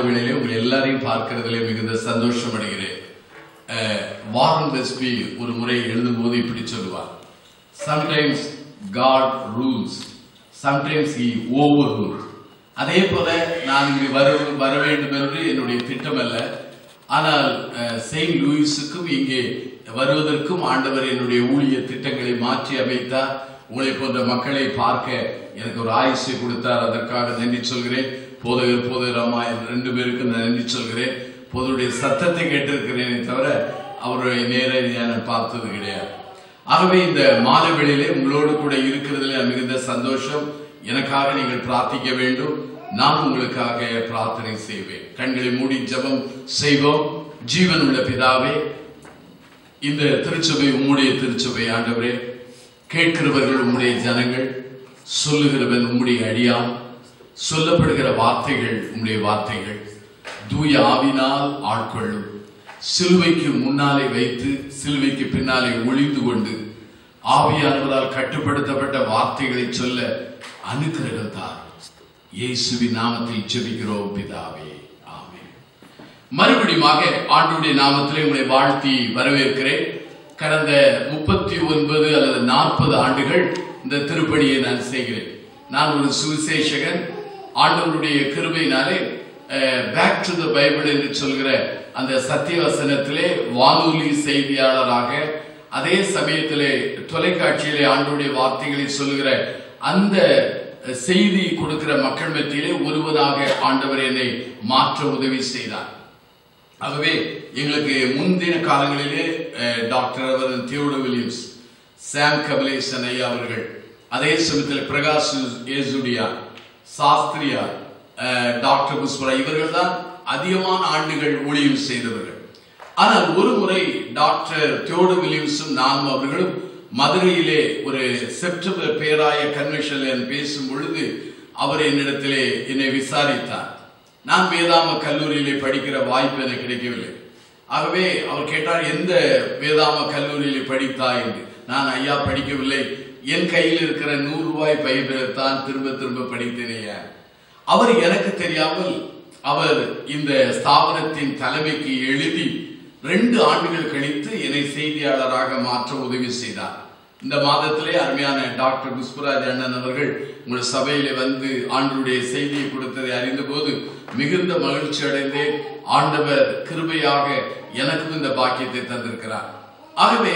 வேளையிலே உங்களை எல்லாரையும் பார்க்கிறதுல மிகுந்த சந்தோஷம் அடைகிறேன் அஹ், வாரன் வெஸ்பி ஒரு முறை எழுதும்போது இப்படி சொல்லுவார் sometimes God rules sometimes he overrules அதே போல நான் இங்கு வர வர வேண்டும் என்று என்னுடைய திட்டம் அல்ல ஆனால் அஹ், செயின்ட் லூயிஸுக்கும் இங்கே வருவதற்கும் ஆண்டவர் என்னுடைய ஊழிய திட்டங்களை மாற்றி அமைத்தார் உங்களை போன்ற மக்களை பார்க்க எனக்கு ஒரு ஆயுசை கொடுத்தார் அதற்காக நன்றி சொல்கிறேன் போதகர் போதகரமா ரெண்டு பேருக்கு நான் நன்றி சொல்கிறேன் போதருடைய சத்தத்தை கேட்டிருக்கிறேனே தவிர அவருடைய நேரடியாக நான் பார்த்தது கிடையாது ஆகவே இந்த மாலை வேளையிலே உங்களோடு கூட இருக்கிறதுல மிகுந்த சந்தோஷம் எனக்காக நீங்கள் பிரார்த்திக்க வேண்டும் நான் உங்களுக்காக பிரார்த்தனை செய்வேன் கண்களை மூடி ஜெபம் செய்வோம் ஜீவன் உள்ள பிதாவே இந்த திருச்சபை உம்முடைய திருச்சபை ஆண்டவரே கேட்கிறவர்கள் உம்முடைய ஜனங்கள் சொல்லுகிறவன் உம்முடைய அடியான் சொல்லப்படுகிற வார்த்தைகள் உம்முடைய வார்த்தைகள் தூய ஆவினால் ஆட்கொள்ளும் சிலுவைக்கு முன்னாலே வைத்து சிலுவைக்கு பின்னாலே ஒளிந்து கொண்டு ஆவியானவரால் கட்டுப்படுத்தப்பட்ட வார்த்தைகளை சொல்ல அனுக்கிரகம் தார் இயேசுவின் நாமத்தில் ஜெபிக்கிறோம் பிதாவே ஆமென் மறுபடியுமாக ஆண்டுடைய நாமத்திலே உங்களை வாழ்த்தி வரவேற்கிறேன் கடந்த முப்பத்தி ஒன்பது அல்லது நாற்பது ஆண்டுகள் இந்த திருப்பணியை நான் செய்கிறேன் நான் ஒரு சுவிசேஷகன் ஆண்டவருடைய கிருபையினாலே பேக் டு த பைபிள் என்று சொல்கிற அந்த சத்தியவசனத்திலே வானொலி செய்தியாளராக அதே சமயத்திலே தொலைக்காட்சியிலே ஆண்டுடைய வார்த்தைகளை சொல்லுகிற அந்த செய்தி கொடுக்கிற மக்கள் மத்தியிலே ஒருவனாக ஆண்டவர் என்னை மாற்ற உதவி செய்தார் ஆகவே எங்களுக்கு முந்தின காலங்களிலே அஹ், டாக்டர் அவரது தியோடு வில்லியம்ஸ் சாம் கபிலேசன் ஐயா அவர்கள் அதே சமயத்தில் பிரகாஷ் ஏசுடியா சாஸ்திரியா அஹ், டாக்டர் புஷ்பரா இவர்கள் தான் அதிகமான ஆண்டுகள் ஊழியம் செய்தவர்கள் ஆனால் ஒரு முறை டாக்டர் தியோடு வில்லியம்ஸும் நானும் அவர்களும் மதுரையிலே ஒரு செப்டம்பர் பேராய கன்வென்ஷனில் பேசும் பொழுது அவர் என்னிடத்திலே என்னை விசாரித்தார் நான் வேதாம கல்லூரியிலே படிக்கிற வாய்ப்பு எனக்கு கிடைக்கவில்லை ஆகவே அவர் கேட்டார் எந்த வேதாம கல்லூரியிலே படித்தாய் என்று நான் ஐயா படிக்கவில்லை என் கையில் இருக்கிற நூறு ரூபாய் பைபிளைத்தான் திரும்ப திரும்ப படித்தேனையா அவர் எனக்கு தெரியாமல் அவர் இந்த ஸ்தாபனத்தின் தலைமைக்கு எழுதி ரெண்டு ஆண்டுகள் கழித்து என்னை செய்தியாளராக மாற்ற உதவி செய்தார் இந்த மாதத்திலே அருமையான டாக்டர் புஷ்பராஜ் அண்ணன் அவர்கள் உங்கள் சபையிலே வந்து ஆண்டருடைய செய்தியை கொடுத்ததை அறிந்தபோது மிகுந்த மகிழ்ச்சி அடைந்தேன் ஆண்டவர் கிருபையாக எனக்கும் இந்த பாக்கியத்தை தந்திருக்கிறார் ஆகவே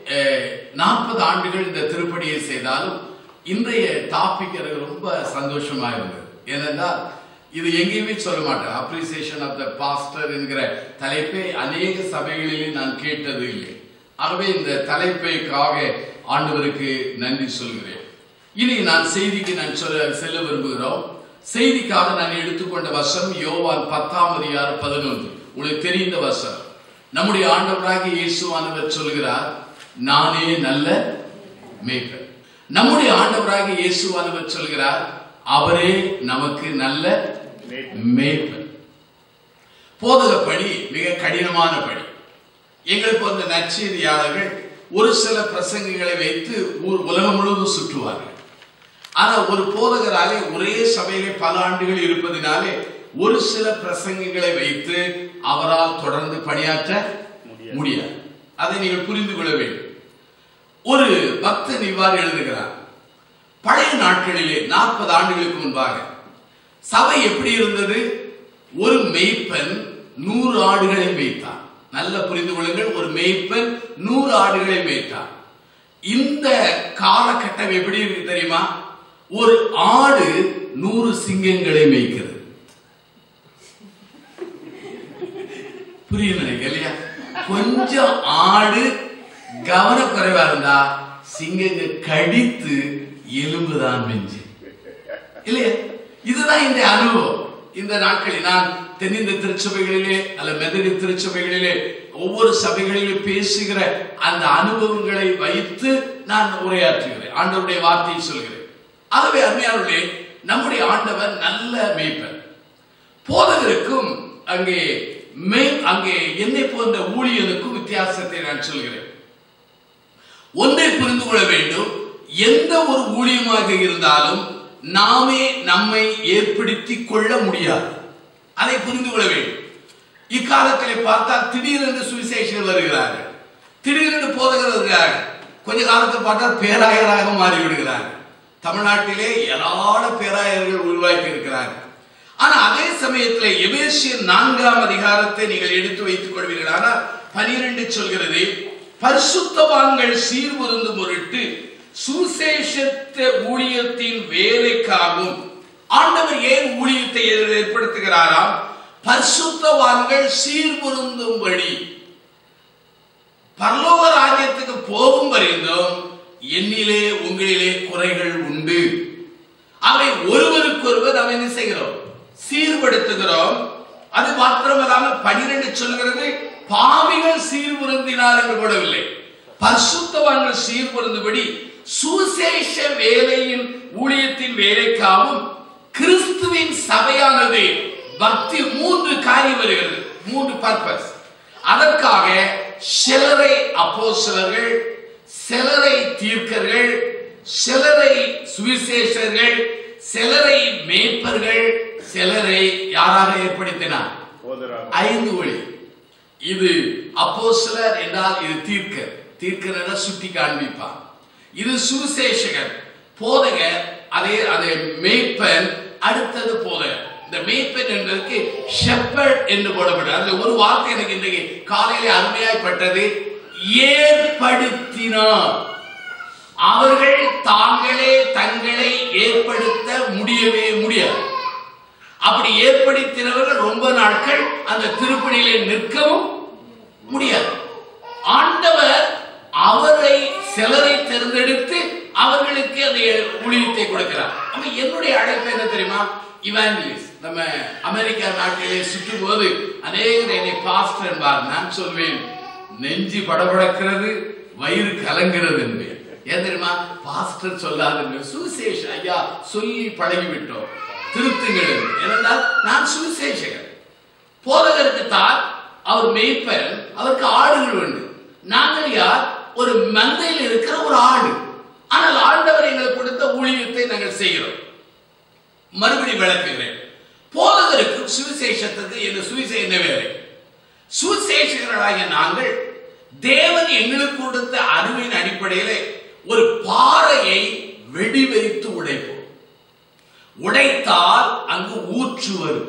நாற்பது ஆண்டுகள் இந்த திருப்பணியை செய்தாலும் இன்றைய டாபிக் எனக்கு ரொம்ப சந்தோஷமா இருந்தது ஏனென்றால் இது எங்கேயுமே சொல்ல மாட்டேன் அப்ரிசியேஷன் ஆஃப் த பாஸ்டர் என்கிற தலைப்பை அநேக சபைகளிலே நான் கேட்டது இல்லை ஆகவே இந்த தலைப்பைக்காக ஆண்டவருக்கு நன்றி சொல்கிறேன் இனி நான் செய்திக்கு நான் சொல்ல செல்ல விரும்புகிறோம் செய்திக்காக நான் எடுத்துக்கொண்ட வசனம் யோவான் பத்தாம் அதிகாரம் பதினொன்று உங்களுக்கு தெரிந்த வசனம் நம்முடைய ஆண்டவராக இயேசுவானவர் சொல்கிறார் நானே நல்ல மேய்ப்பர் நம்முடைய ஆண்டவராக இயேசுவானவர் சொல்கிறார் அவரே நமக்கு நல்ல மேய்ப்பர் போதக பணி மிக கடினமான பணி எங்களுக்கு வந்த நற்செய்தியாளர்கள் ஒரு சில பிரசங்கங்களை வைத்து ஊர் உலகம் முழுவதும் சுற்றுவார்கள் ஆனா ஒரு போதகராலே ஒரே சபையிலே பல ஆண்டுகள் இருப்பதினாலே ஒரு சில பிரசங்கங்களை வைத்து அவரால் தொடர்ந்து பணியாற்ற முடியாது அதை நீங்கள் புரிந்து கொள்ள வேண்டும் ஒரு பக்தன் இவ்வாறு எழுதுகிறார் பழைய நாட்களிலே நாற்பது ஆண்டுகளுக்கு முன்பாக சபை எப்படி இருந்தது ஒரு மெய்ப்பன் நூறு ஆடுகளை மேய்த்தான் நல்ல புரிந்து கொள்ளுங்கள் ஒரு மேய்ப்பன் நூறு ஆடுகளை மேய்த்தான் இந்த காலகட்டம் எப்படி இருக்கு தெரியுமா ஒரு ஆடு நூறு சிங்கங்களை மேய்க்கிறது புரியுது நினைக்க இல்லையா கொஞ்சம் ஆடு கவனக்குறைவா இருந்தா சிங்கங்க கடித்து எலும்புதான் மிஞ்சி இல்லையா இதுதான் இந்த அனுபவம் இந்த நாட்களில் நான் தென்னிந்த திருச்சபைகளிலே அல்ல மெதடி திருச்சபைகளிலே ஒவ்வொரு சபைகளிலும் பேசுகிற அந்த அனுபவங்களை வைத்து நான் உரையாற்றுகிறேன் ஆண்டவருடைய வார்த்தையை சொல்கிறேன் ஆகவே அருமையானவர்களே நம்முடைய ஆண்டவர் நல்ல மேய்ப்பர் போதகருக்கும் அங்கே மெய் அங்கே என்னை போன்ற ஊழியனுக்கும் வித்தியாசத்தை நான் சொல்கிறேன் ஒன்றை புரிந்து கொள்ள வேண்டும் எந்த ஒரு ஊழியமாக இருந்தாலும் நாமே நம்மை ஏற்படுத்திக் கொள்ள முடியாது அதை புரிந்து கொள்ள வேண்டும் இக்காலத்திலே பார்த்தால் திடீரென்று சுவிசேஷர்கள் வருகிறார்கள் திடீரென்று போதகர் வருகிறார்கள் கொஞ்ச காலத்தை பார்த்தால் பேராயராக மாறி விடுகிறார்கள் தமிழ்நாட்டிலே ஏராள பேராயர்கள் உருவாக்கி இருக்கிறார்கள் ஆனா அதே சமயத்தில் எபேசியர் நான்காம் அதிகாரத்தை நீங்கள் எடுத்து வைத்துக் கொள்வீர்களானால் பனிரெண்டு சொல்கிறது பரிசுத்தவான்கள் சீர்பொருந்து பொருட்டு சுசேஷத்த ஊழியத்தின் வேலைக்காகவும் ஆண்டவர் ஏன் ஊழியத்தை ஏற்படுத்துகிறாராம் பரிசுத்தவான்கள் சீர்பொருந்தும்படி பரலோக ராஜ்யத்துக்கு போகும் வரைந்தும் என்னிலே உங்களிலே குறைகள் உண்டு அவை ஒருவருக்கொருவர் நாம் என்ன செய்கிறோம் சீர்படுத்துகிறோம் அது மாத்திரமல்லாமல் பனிரெண்டு சொல்கிறது பாவிகள் சீர்புருந்தினார் என்று போடவில்லை பரிசுத்தவான்கள் சீர்புருந்துபடி சுசேஷ வேலையின் ஊழியத்தின் வேலைக்காகவும் கிறிஸ்துவின் சபையானது பக்தி மூன்று காரியம் வருகிறது மூன்று பர்பஸ் அதற்காக சிலரை அப்போஸ்தலர்கள் சிலரை தீர்க்கர்கள் சிலரை சுவிசேஷர்கள் சிலரை மேய்ப்பர்கள் சிலரை யாராக ஏற்படுத்தினார் போதராக ஐந்து ஒளி இது அப்போஸ்தலர் என்றால் இது தீர்க்கர் தீர்க்கர் என சுட்டி காண்பிப்பார் இது சுவிசேஷகர் போதகர் அதே அதே மேய்ப்பன் அடுத்தது போதகர் இந்த மேய்ப்பன் என்பதற்கு ஷெப்பர்ட் என்று போடப்பட்டது அதுல ஒரு வார்த்தை எனக்கு இன்றைக்கு காலையிலே அருமையாய்ப்பட்டது ஏற்படுத்தினார் அவர்கள் தாங்களே தங்களை ஏற்படுத்த முடியவே முடியாது அப்படி ஏற்படுத்தினவர்கள் ரொம்ப நாட்கள் அந்த திருப்பணியிலே நிற்கவும் முடியாது ஆண்டவர் அவரை சிலரை தேர்ந்தெடுத்து அவர்களுக்கு அந்த ஊழியத்தை கொடுக்கிறார் அப்ப என்னுடைய அழைப்பு என்ன தெரியுமா இவாஞ்சலிஸ்ட் நம்ம அமெரிக்கா நாட்டிலே சுற்றும் போது அநேகர் என்னை பாஸ்டர் என்பார் நான் சொல்வேன் நெஞ்சு படபடக்கிறது வயிறு கலங்கிறது என்பேன் ஏன் தெரியுமா பாஸ்டர் சொல்லாதுங்க சுவிசேஷ ஐயா சொல்லி பழகிவிட்டோம் திருத்துங்கள் ஏனென்றால் நான் சுவிசேஷகர் போதகருக்கு தான் அவர் மேய்ப்பர் அவருக்கு ஆடுகள் உண்டு நாங்கள் யார் ஒரு மந்தையில் இருக்கிற ஒரு ஆடு ஆனால் ஆண்டவர் எங்களுக்கு கொடுத்த ஊழியத்தை நாங்கள் செய்கிறோம் மறுபடி விளக்குகிறேன் போதகருக்கு சுவிசேஷத்துக்கு என்ன சுவிசே என்ன வேலை சுவிசேஷகர்களாகிய நாங்கள் தேவன் எங்களுக்கு கொடுத்த அறிவின் அடிப்படையிலே ஒரு பாறையை வெடி வைத்து உடைப்போம் உடைத்தால் அங்கு ஊற்று வரும்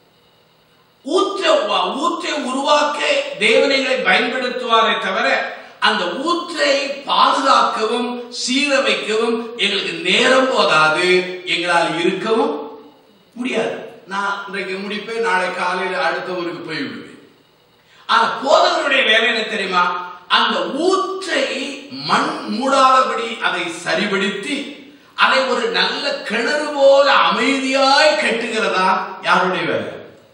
ஊற்ற ஊற்றை உருவாக்க தேவனைகளை பயன்படுத்துவாரே தவிர அந்த ஊற்றை பாதுகாக்கவும் சீரமைக்கவும் எங்களுக்கு நேரம் போதாது எங்களால் இருக்கவும் முடியாது நான் இன்றைக்கு முடிப்பேன் நாளை காலையில் அடுத்த ஊருக்கு போய் விடுவேன் ஆனா போதவருடைய வேலை என்ன தெரியுமா அந்த ஊற்றை மண் மூடாதபடி அதை சரிபடுத்தி அதை ஒரு நல்ல கிணறு போல அமைதியாய் கட்டுகிறதா யாருடைய வேலை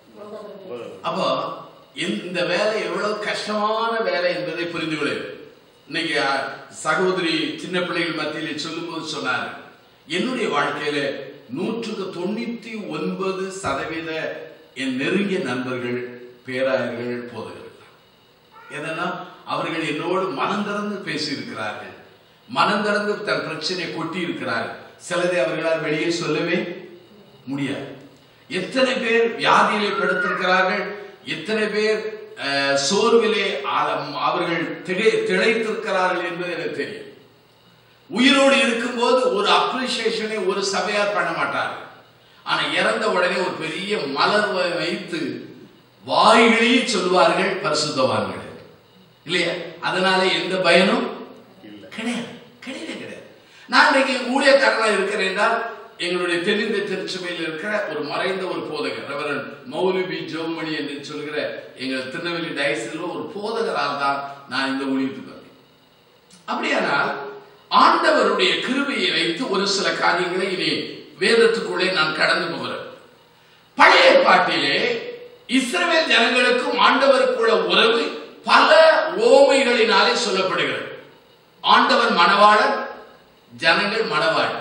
அப்போ இந்த வேலை எவ்வளவு கஷ்டமான வேலை என்பதை புரிந்து கொள்ள இன்னைக்கு அஹ், சகோதரி சின்ன பிள்ளைகள் மத்தியிலே சொல்லும்போது சொன்னார் என்னுடைய வாழ்க்கையில நூற்றுக்கு தொண்ணூத்தி ஒன்பது சதவீத என் நெருங்கிய நண்பர்கள் பேராயர்கள் போதகர்கள் என்னன்னா அவர்கள் என்னோடு மனம் திறந்து பேசியிருக்கிறார்கள் மனம் திறந்து தன் பிரச்சனையை கொட்டி இருக்கிறார்கள் சிலதை அவர்களால் வெளியே சொல்லவே முடியாது எத்தனை பேர் வியாதியிலே படுத்திருக்கிறார்கள் எத்தனை பேர் அஹ், சோர்விலே ஆழம் அவர்கள் திகை- திளைத்திருக்கிறார்கள் என்பது எனக்கு தெரியும் உயிரோடு இருக்கும்போது ஒரு அப்ரிசியேஷனை ஒரு சபையார் பண்ண மாட்டார்கள் ஆனா இறந்த உடனே ஒரு பெரிய மலர் வ- வைத்து வாய்களையே சொல்வார்கள் பரிசுத்தவான்கள் இல்லையா அதனால எந்த பயனும் இல்லை கிடையாது கிடையவே கிடையாது நான் இன்னைக்கு ஊழியக்காரனா இருக்கிறேன் என்றால் எங்களுடைய தெரிந்த திருச்சபையில் இருக்கிற ஒரு மறைந்த ஒரு போதகர் ரெவரன் மௌலிபி ஜோமணி என்று சொல்கிற எங்கள் திருநெல்வேலி டயசில் ஒரு போதகரால் தான் நான் இந்த ஊழியத்துக்கு வந்தேன் அப்படியானால் ஆண்டவருடைய கிருபையை வைத்து ஒரு சில காரியங்களை இனி வேதத்துக்குள்ளே நான் கடந்து போகிறேன் பழைய ஏற்பாட்டிலே இஸ்ரவேல் ஜனங்களுக்கும் ஆண்டவருக்குள்ள உறவு பல ஓமைகளினாலே சொல்லப்படுகிறது ஆண்டவர் மணவாளன் ஜனங்கள் மணவாளன்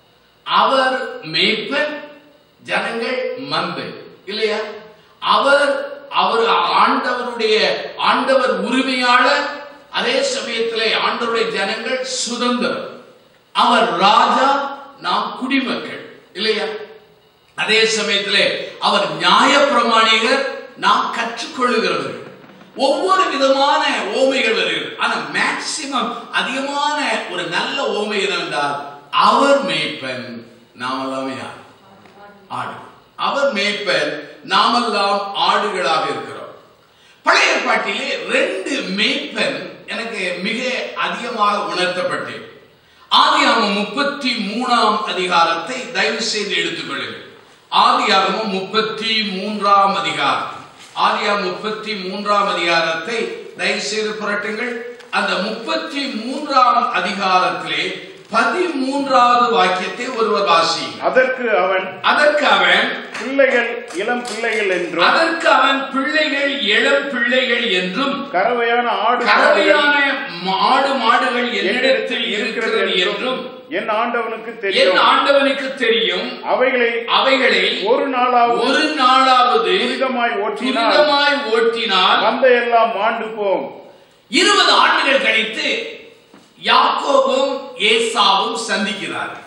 அவர் மேய்ப்பன் ஜனங்கள் மந்தை இல்லையா அவர் அவர் ஆண்டவருடைய ஆண்டவர் உரிமையாளர் அதே சமயத்திலே ஆண்டவருடைய ஜனங்கள் சுதந்திரம் அவர் ராஜா நாம் குடிமக்கள் இல்லையா அதே சமயத்திலே அவர் நியாயப்பிரமாணிகர் நாம் கற்றுக்கொள்ளுகிறவர்கள் ஒவ்வொரு விதமான ஓமைகள் வருகிறது ஆனா மேக்சிமம் அதிகமான ஒரு நல்ல ஓமை என்னவென்றால் அவர் மேய்ப்பன் நாமெல்லாம் யார் ஆடு அவர் மேய்ப்பன் நாமெல்லாம் ஆடுகளாக இருக்கிறோம் பழைய ஏற்பாட்டிலே ரெண்டு மேய்ப்பன் எனக்கு மிக அதிகமாக உணர்த்தப்பட்டேன் ஆதியாகமம் முப்பத்தி மூணாம் அதிகாரத்தை தயவு செய்து எடுத்துக்கொள்ளுங்கள் ஆதியாகமம் முப்பத்தி மூன்றாம் அதிகாரம் ஆதியாகமம் முப்பத்தி மூன்றாம் அதிகாரத்தை தயவு செய்து புரட்டுங்கள் அந்த முப்பத்தி மூன்றாம் அதிகாரத்திலே பதிமூன்றாவது வாக்கியத்தை ஒருவர் வாசியுங்கள் அதற்கு அவன் அதற்கு அவன் பிள்ளைகள் இளம் பிள்ளைகள் என்றும் அதற்கு அவன் பிள்ளைகள் இளம் பிள்ளைகள் என்றும் கறவையான ஆடு கறவையான மாடு மாடுகள் என்னிடத்தில் இருக்கிறது என்றும் என் ஆண்டவனுக்கு என் தெரியும் ஆண்டவனுக்கு தெரியும் அவைகளை அவைகளை ஒரு நாளாவது ஒரு நாளாவது துரிதமாய் ஓட்டினால் துரிதமாய் ஓட்டினால் மந்தையெல்லாம் மாண்டு போம் இருபது ஆண்டுகள் கழித்து யாக்கோபும் ஏசாவும் சந்திக்கிறார்கள்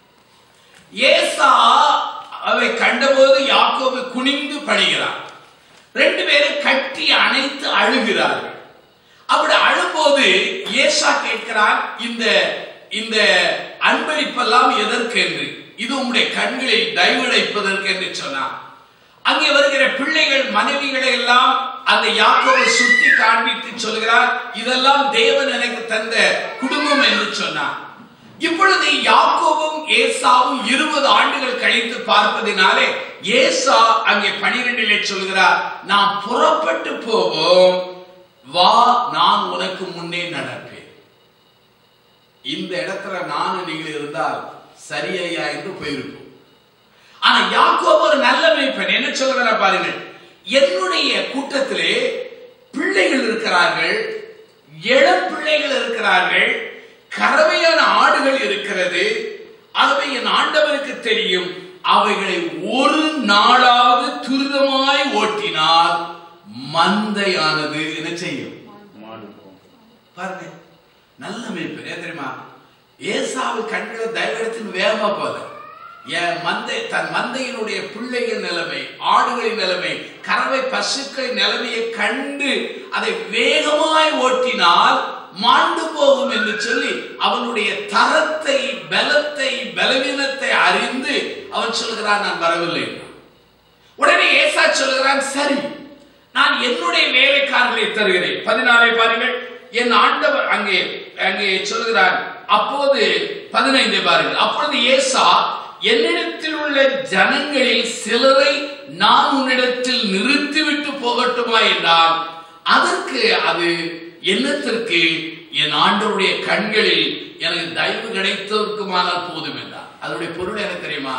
ஏசா அவை கண்டபோது யாக்கோபு குனிந்து பணிகிறார் ரெண்டு பேரும் கட்டி அணைத்து அழுகிறார்கள் அப்படி அழும்போது ஏசா கேட்கிறார் இந்த இந்த அன்பளிப்பெல்லாம் எதற்கு என்று இது உங்களுடைய கண்களை டைவடைப்பதற்கு என்று சொன்னார் அங்கே வருகிற பிள்ளைகள் மனைவிகளை எல்லாம் அந்த யாக்கோவை சுத்தி காண்பித்து சொல்கிறார் இதெல்லாம் தேவன் எனக்கு தந்த குடும்பம் என்று சொன்னார் இப்பொழுது யாக்கோவும் ஏசாவும் இருபது ஆண்டுகள் கழித்து பார்ப்பதினாலே ஏசா அங்கே பனிரெண்டிலே சொல்கிறார் நாம் புறப்பட்டு போவோம் வா நான் உனக்கு முன்னே நடப்பேன் இந்த இடத்துல நானும் நீங்கள் இருந்தால் சரியையா என்று போயிருக்கும் ஆனா யாக்கோபு ஒரு நல்ல மேய்ப்பன் என்ன சொல்லுகிற பாருங்கள் என்னுடைய கூட்டத்திலே பிள்ளைகள் இருக்கிறார்கள் இளம் பிள்ளைகள் இருக்கிறார்கள் கறவையான ஆடுகள் இருக்கிறது ஆகவே என் ஆண்டவருக்கு தெரியும் அவைகளை ஒரு நாளாவது துரிதமாய் ஓட்டினால் மந்தையானது என்ன செய்யும் மாண்டு போம் பாருங்க நல்ல மேய்ப்பர் ஏன் தெரியுமா ஏசாவு கண்களை தயவெடுத்து வேகமா போல என் மந்தை தன் மந்தையினுடைய பிள்ளைகள் நிலைமை ஆடுகளின் நிலைமை கறவை பசுக்களின் நிலைமையை கண்டு அதை வேகமாய் ஓட்டினால் மாண்டு போகும் என்று சொல்லி அவனுடைய தரத்தை பலத்தை பலவீனத்தை அறிந்து அவன் சொல்கிறான் நான் வரவில்லை என்றான். உடனே ஏசா சொல்கிறான் சரி நான் என்னுடைய வேலைக்காரர்களை தருகிறேன் பதினாலை பாருங்கள் என் ஆண்டவர் அங்கே அங்கே சொல்கிறார் அப்போது பதினைந்தை பாருங்கள் அப்பொழுது ஏசா என்னிடத்தில் உள்ள ஜனங்களில் சிலரை நான் உன்னிடத்தில் நிறுத்திவிட்டு போகட்டுமா என்றால் அதற்கு அது என்னத்திற்கு என் ஆண்டவருடைய கண்களில் எனக்கு தயவு கிடைத்ததற்குமானால் போதும் என்றார் அதனுடைய பொருள் எனக்கு தெரியுமா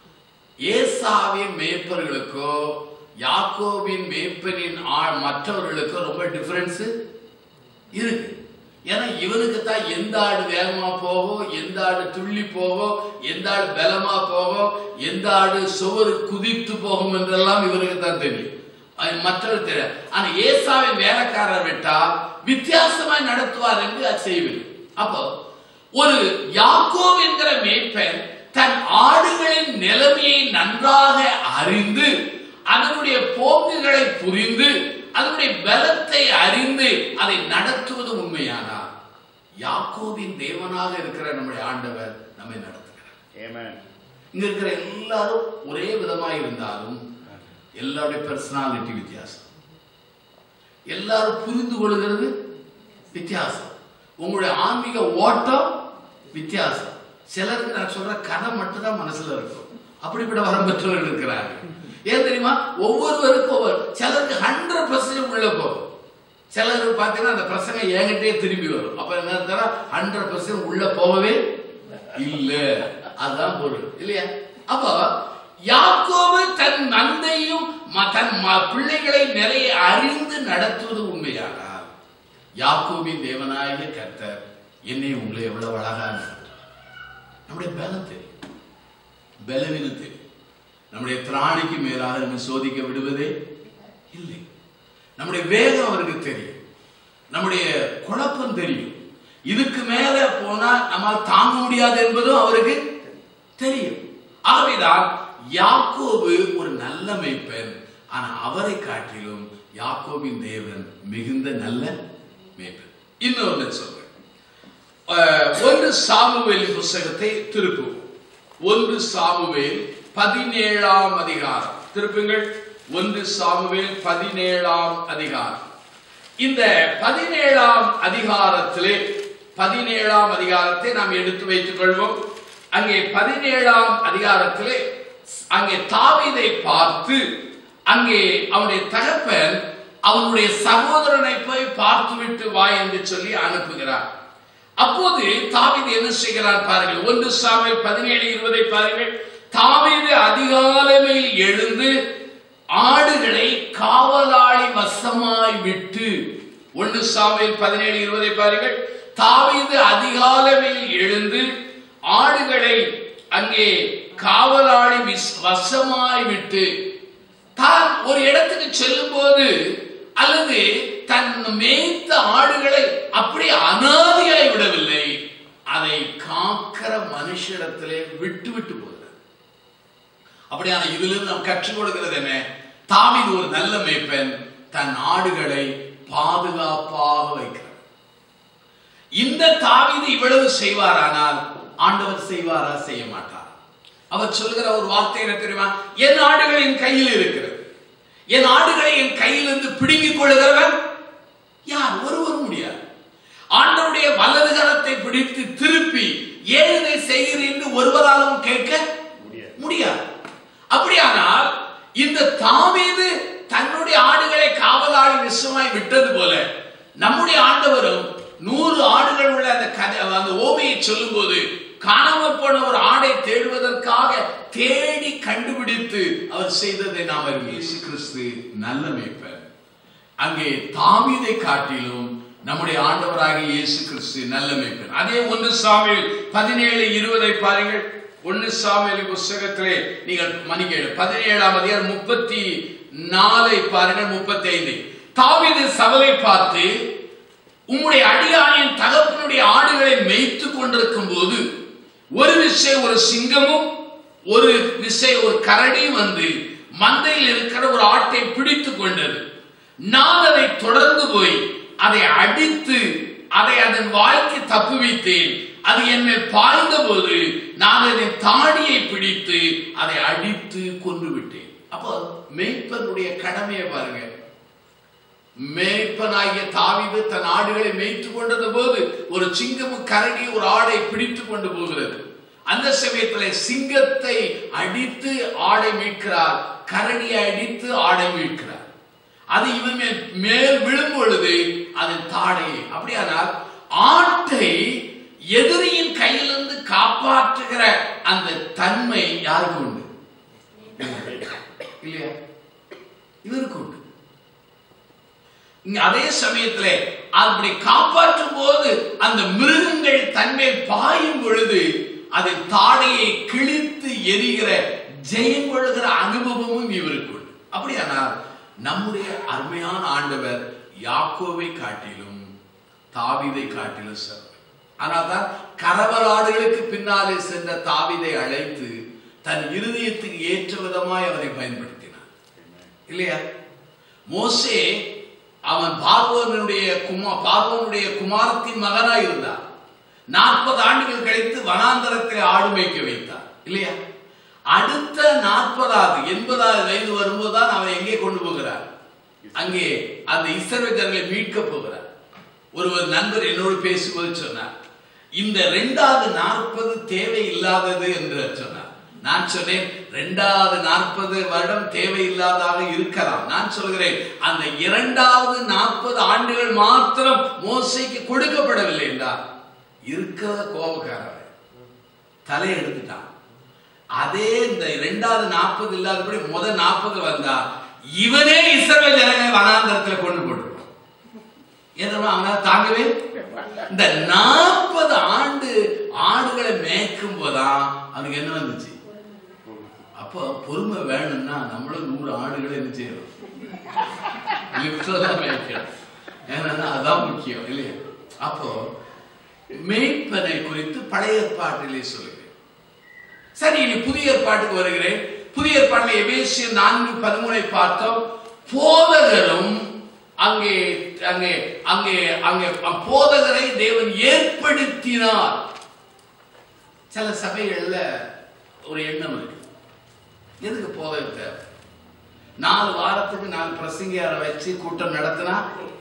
ஏசாவின் மேய்ப்பர்களுக்கோ யாக்கோபின் மேய்ப்பனின் ஆ- மற்றவர்களுக்கோ ரொம்ப டிஃபரன்ஸ் இருக்கு ஏன்னா இவனுக்கு தான் எந்த ஆடு வேகமா போகும் எந்த ஆடு துள்ளி போகும் எந்த ஆடு பலமா போகும் எந்த ஆடு சுவர் குதித்து போகும் என்றெல்லாம் இவனுக்கு தான் தெரியும் அது மற்றவர் தெரியாது ஆனா ஏசாவின் வேலைக்காரர் விட்டா வித்தியாசமாய் நடத்துவார் என்று அது செய்வது அப்போ ஒரு யாக்கோப் என்கிற மேய்ப்பன் தன் ஆடுகளின் நிலைமையை நன்றாக அறிந்து அதனுடைய போக்குகளை புரிந்து அதனுடைய பலத்தை அறிந்து அதை நடத்துவது உண்மையானார் யாக்கோபின் தேவனாக இருக்கிற நம்முடைய ஆண்டவர் நம்மை நடத்துகிறார் Amen. இங்க இருக்கிற எல்லாரும் ஒரே விதமாக இருந்தாலும் எல்லாருடைய பர்சனாலிட்டி வித்தியாசம் எல்லாரும் புரிந்து கொள்கிறது வித்தியாசம் உங்களுடைய ஆன்மீக ஓட்டம் வித்தியாசம் சிலருக்கு நான் சொல்ற கதை மட்டும் தான் மனசுல இருக்கும் அப்படிப்பட்ட வரம் பெற்றவர்கள் இருக்கிறாங்க ஏன் தெரியுமா ஒவ்வொருவருக்கும் ஒவ்வொரு சிலருக்கு ஹண்ட்ரட் பர்சன்ட் உள்ள போகும் சிலருக்கு பார்த்தீங்கன்னா அந்த பிரசங்கம் என்கிட்டயே திரும்பி வரும் அப்ப என்ன ஹண்ட்ரட் பர்சன்ட் உள்ள போகவே இல்ல அதுதான் பொருள் இல்லையா அப்போ யாக்கோபு தன் மந்தையும் ம- தன் ம- பிள்ளைகளை நிறைய அறிந்து நடத்துவது உண்மையானால் யாக்கோபின் தேவனாகிய கர்த்தர் என்னை உங்களை எவ்வளவு அழகா நடத்துறார். நம்முடைய பலம் தெரியும் பலவீனம் தெரியும் நம்முடைய திராணிக்கு மேலாக நம்ம சோதிக்க விடுவதே இல்லை நம்முடைய வேகம் அவருக்கு தெரியும் நம்முடைய குழப்பம் தெரியும் இதுக்கு மேல போனா நம்மால் தாங்க முடியாது என்பதும் அவருக்கு தெரியும் ஆகவேதான் யாக்கோபு ஒரு நல்ல மேய்ப்பன் ஆனா அவரை காட்டிலும் யாக்கோபின் தேவன் மிகுந்த நல்ல மேய்ப்பன் இன்னொன்னு சொல்றேன் அஹ், ஒன்று சாமுவேல் புஸ்தகத்தை திருப்புவோம் ஒன்று சாமுவேல் பதினேழாம் அதிகாரம் திருப்புங்கள் ஒன்று சாமுவேல் பதினேழாம் அதிகாரம் இந்த பதினேழாம் அதிகாரத்திலே பதினேழாம் அதிகாரத்தை நாம் எடுத்து வைத்துக் கொள்வோம் அங்கே பதினேழாம் அதிகாரத்திலே அங்கே தாவீதை பார்த்து அங்கே அவனுடைய தகப்பன் அவனுடைய சகோதரனை போய் பார்த்துவிட்டு வா என்று சொல்லி அனுப்புகிறார் அப்போது தாவீது என்ன செய்கிறார் பாருங்கள் ஒன்று சாமுவேல் பதினேழு இருபதை பாருங்கள் தாவீது அதிகாலமையில் எழுந்து ஆடுகளை காவலாளி வசமாய் விட்டு ஒன்று சாமுவேல் பதினேழு இருபதை பாருங்கள் தாவீது அதிகாலமையில் எழுந்து ஆடுகளை அங்கே காவலாளி விஸ்- வசமாய் விட்டு தான் ஒரு இடத்துக்கு செல்லும் போது அல்லது தன் மேய்த்த ஆடுகளை அப்படியே அனாதையாய் விடவில்லை அதை காக்கிற மனுஷிடத்திலே விட்டு விட்டு போகிறார் அப்படியான இதிலிருந்து நாம் கற்றுக் கொடுக்கிறது என்ன தாவீது ஒரு நல்ல மேய்ப்பன் தன் ஆடுகளை பாதுகாப்பாக வைக்கிறார் இந்த தாவீது இவ்வளவு செய்வாரானால் ஆண்டவர் செய்வாரா செய்ய மாட்டார் அவர் சொல்கிற ஒரு வார்த்தை என்ன தெரியுமா என் ஆடுகள் என் கையில் இருக்கிறது என் ஆடுகளை என் கையிலிருந்து பிடுங்கிக் கொள்கிறவன் யார் ஒருவரும் முடியாது ஆண்டவருடைய வலது கரத்தை பிடித்து திருப்பி ஏன் இதை செய்கிறேன் என்று ஒருவராலும் கேட்க முடியாது. முடியாது அப்படியானால் இந்த தாவீது தன்னுடைய ஆடுகளை காவலாளி விஷமாய் விட்டது போல நம்முடைய ஆண்டவரும் நூறு ஆடுகள் உள்ள அந்த கதை அந்த ஓமையை சொல்லும்போது காணாமல் போன ஒரு ஆடை தேடுவதற்காக தேடி கண்டுபிடித்து அவர் செய்ததை நாம் அறிவோம். இயேசு கிறிஸ்து நல்ல மேய்ப்பர் அங்கே தாவீதை காட்டிலும் நம்முடைய ஆண்டவராகிய இயேசு கிறிஸ்து நல்ல மேய்ப்பன் அதே ஒன்று சாமியில் பதினேழு இருபதை பாருங்கள் ஒன்று சாமியல் புஸ்தகத்திலே நீங்கள் மணிக்கேடு பதினேழாம் அதிகாரம் முப்பத்தி நாலை பாருங்கள் முப்பத்தி ஐந்து தாவீது சவலை பார்த்து உம்முடைய அடியானின் தகப்பனுடைய ஆடுகளை மேய்த்து கொண்டிருக்கும் போது ஒரு விசை ஒரு சிங்கமும் ஒரு விசை ஒரு கரடியும் வந்து மந்தையில் இருக்கிற ஒரு ஆட்டை பிடித்து கொண்டது நான் அதை தொடர்ந்து போய் அதை அடித்து அதை அதன் வாய்க்கு தப்புவித்தேன் அது என்னை பாய்ந்த போது நான் அதன் தாடியை பிடித்து அதை அடித்து கொன்று விட்டேன் அப்போ மெய்ப்பனுடைய கடமையை பாருங்க மேய்ப்பனாகிய தாவீது தன் ஆடுகளை மேய்த்து கொண்டது போது ஒரு சிங்கமும் கரடி ஒரு ஆடை பிடித்து கொண்டு போகிறது அந்த சமயத்தில் சிங்கத்தை அடித்து ஆடை மீட்கிறார் கரடியை அடித்து ஆடை மீட்கிறார் அது இவன் மேல் மேல் விழும் பொழுது அதன் தாடை அப்படியானால் ஆட்டை எதிரியின் கையிலிருந்து காப்பாற்றுகிற அந்த தன்மை யாருக்கு உண்டு இல்லையா இவருக்கு உண்டு இங்க அதே சமயத்துல அப்படி காப்பாற்றும் போது அந்த மிருகங்கள் தன்மேல் பாயும் பொழுது அது தாடையை கிழித்து எரிகிற ஜெயம் கொள்கிற அனுபவமும் இவருக்கு உண்டு அப்படியானால் நம்முடைய அருமையான ஆண்டவர் யாக்கோவை காட்டிலும் தாவீதை காட்டிலும் சிறந்தவர் ஆனால்தான் கரவலாடுகளுக்கு பின்னாலே சென்ற தாவீதை அழைத்து தன் இருதயத்துக்கு ஏற்ற விதமாய் அவரை பயன்படுத்தினார் இல்லையா மோசே அவன் பார்வோனுடைய குமா பார்வோனுடைய குமாரத்தின் மகனாய் இருந்தார் நாற்பது ஆண்டுகள் கழித்து வனாந்தரத்தில் ஆடு மேய்க்க வைத்தார் இல்லையா அடுத்த நாற்பதாவது எண்பதாவது வயது வரும்போதுதான் அவன் எங்கே கொண்டு போகிறார் அங்கே அந்த இஸ்ரவேல் ஜனங்களை மீட்க போகிறார் ஒருவர் நண்பர் என்னோடு பேசும்போது சொன்னார் இந்த இரண்டாவது நாற்பது தேவை இல்லாதது என்று சொன்னார் நான் சொன்னேன் இரண்டாவது நாற்பது வருடம் தேவையில்லாதாக இருக்கலாம் நான் சொல்கிறேன் அந்த இரண்டாவது நாற்பது ஆண்டுகள் மாத்திரம் மோசைக்கு கொடுக்கப்படவில்லை என்றார் இருக்கிற கோபக்காரர் தலை எடுத்துட்டான் அதே இந்த இரண்டாவது நாற்பது இல்லாதபடி முதல் நாற்பது வந்தா இவனே இஸ்ரவேல் ஜனங்களை வனாந்தரத்துல கொண்டு போட்டுருவான் ஏன்னா அவனால தாங்கவே இந்த நாற்பது ஆண்டு ஆடுகளை மேய்க்கும் போதான் அவனுக்கு என்ன வந்துச்சு அப்போ பொறுமை வேணும்னா நம்மளும் நூறு ஆடுகளை என்ன செய்யணும் லிப்டெல்லாம் மேய்க்கணும் ஏன்னா அதான் முக்கியம் இல்லையா அப்போ மேய்ப்பனை குறித்து பழைய ஏற்பாட்டிலே சொல்லுகிறேன் சரி இனி புதிய ஏற்பாட்டுக்கு வருகிறேன் புதிய ஏற்பாட்டில் எபேசியர் நான்கு பதிமூனை பார்த்தோம் போதகரும் அங்கே அங்கே அங்கே அங்கே போதகரை தேவன் ஏற்படுத்தினார் சில சபைகள்ல ஒரு எண்ணம் இருக்கு எதுக்கு போதகர் தேவை நாலு வாரத்துக்கு நாலு பிரசங்கியாரை வச்சு கூட்டம் நடத்தினா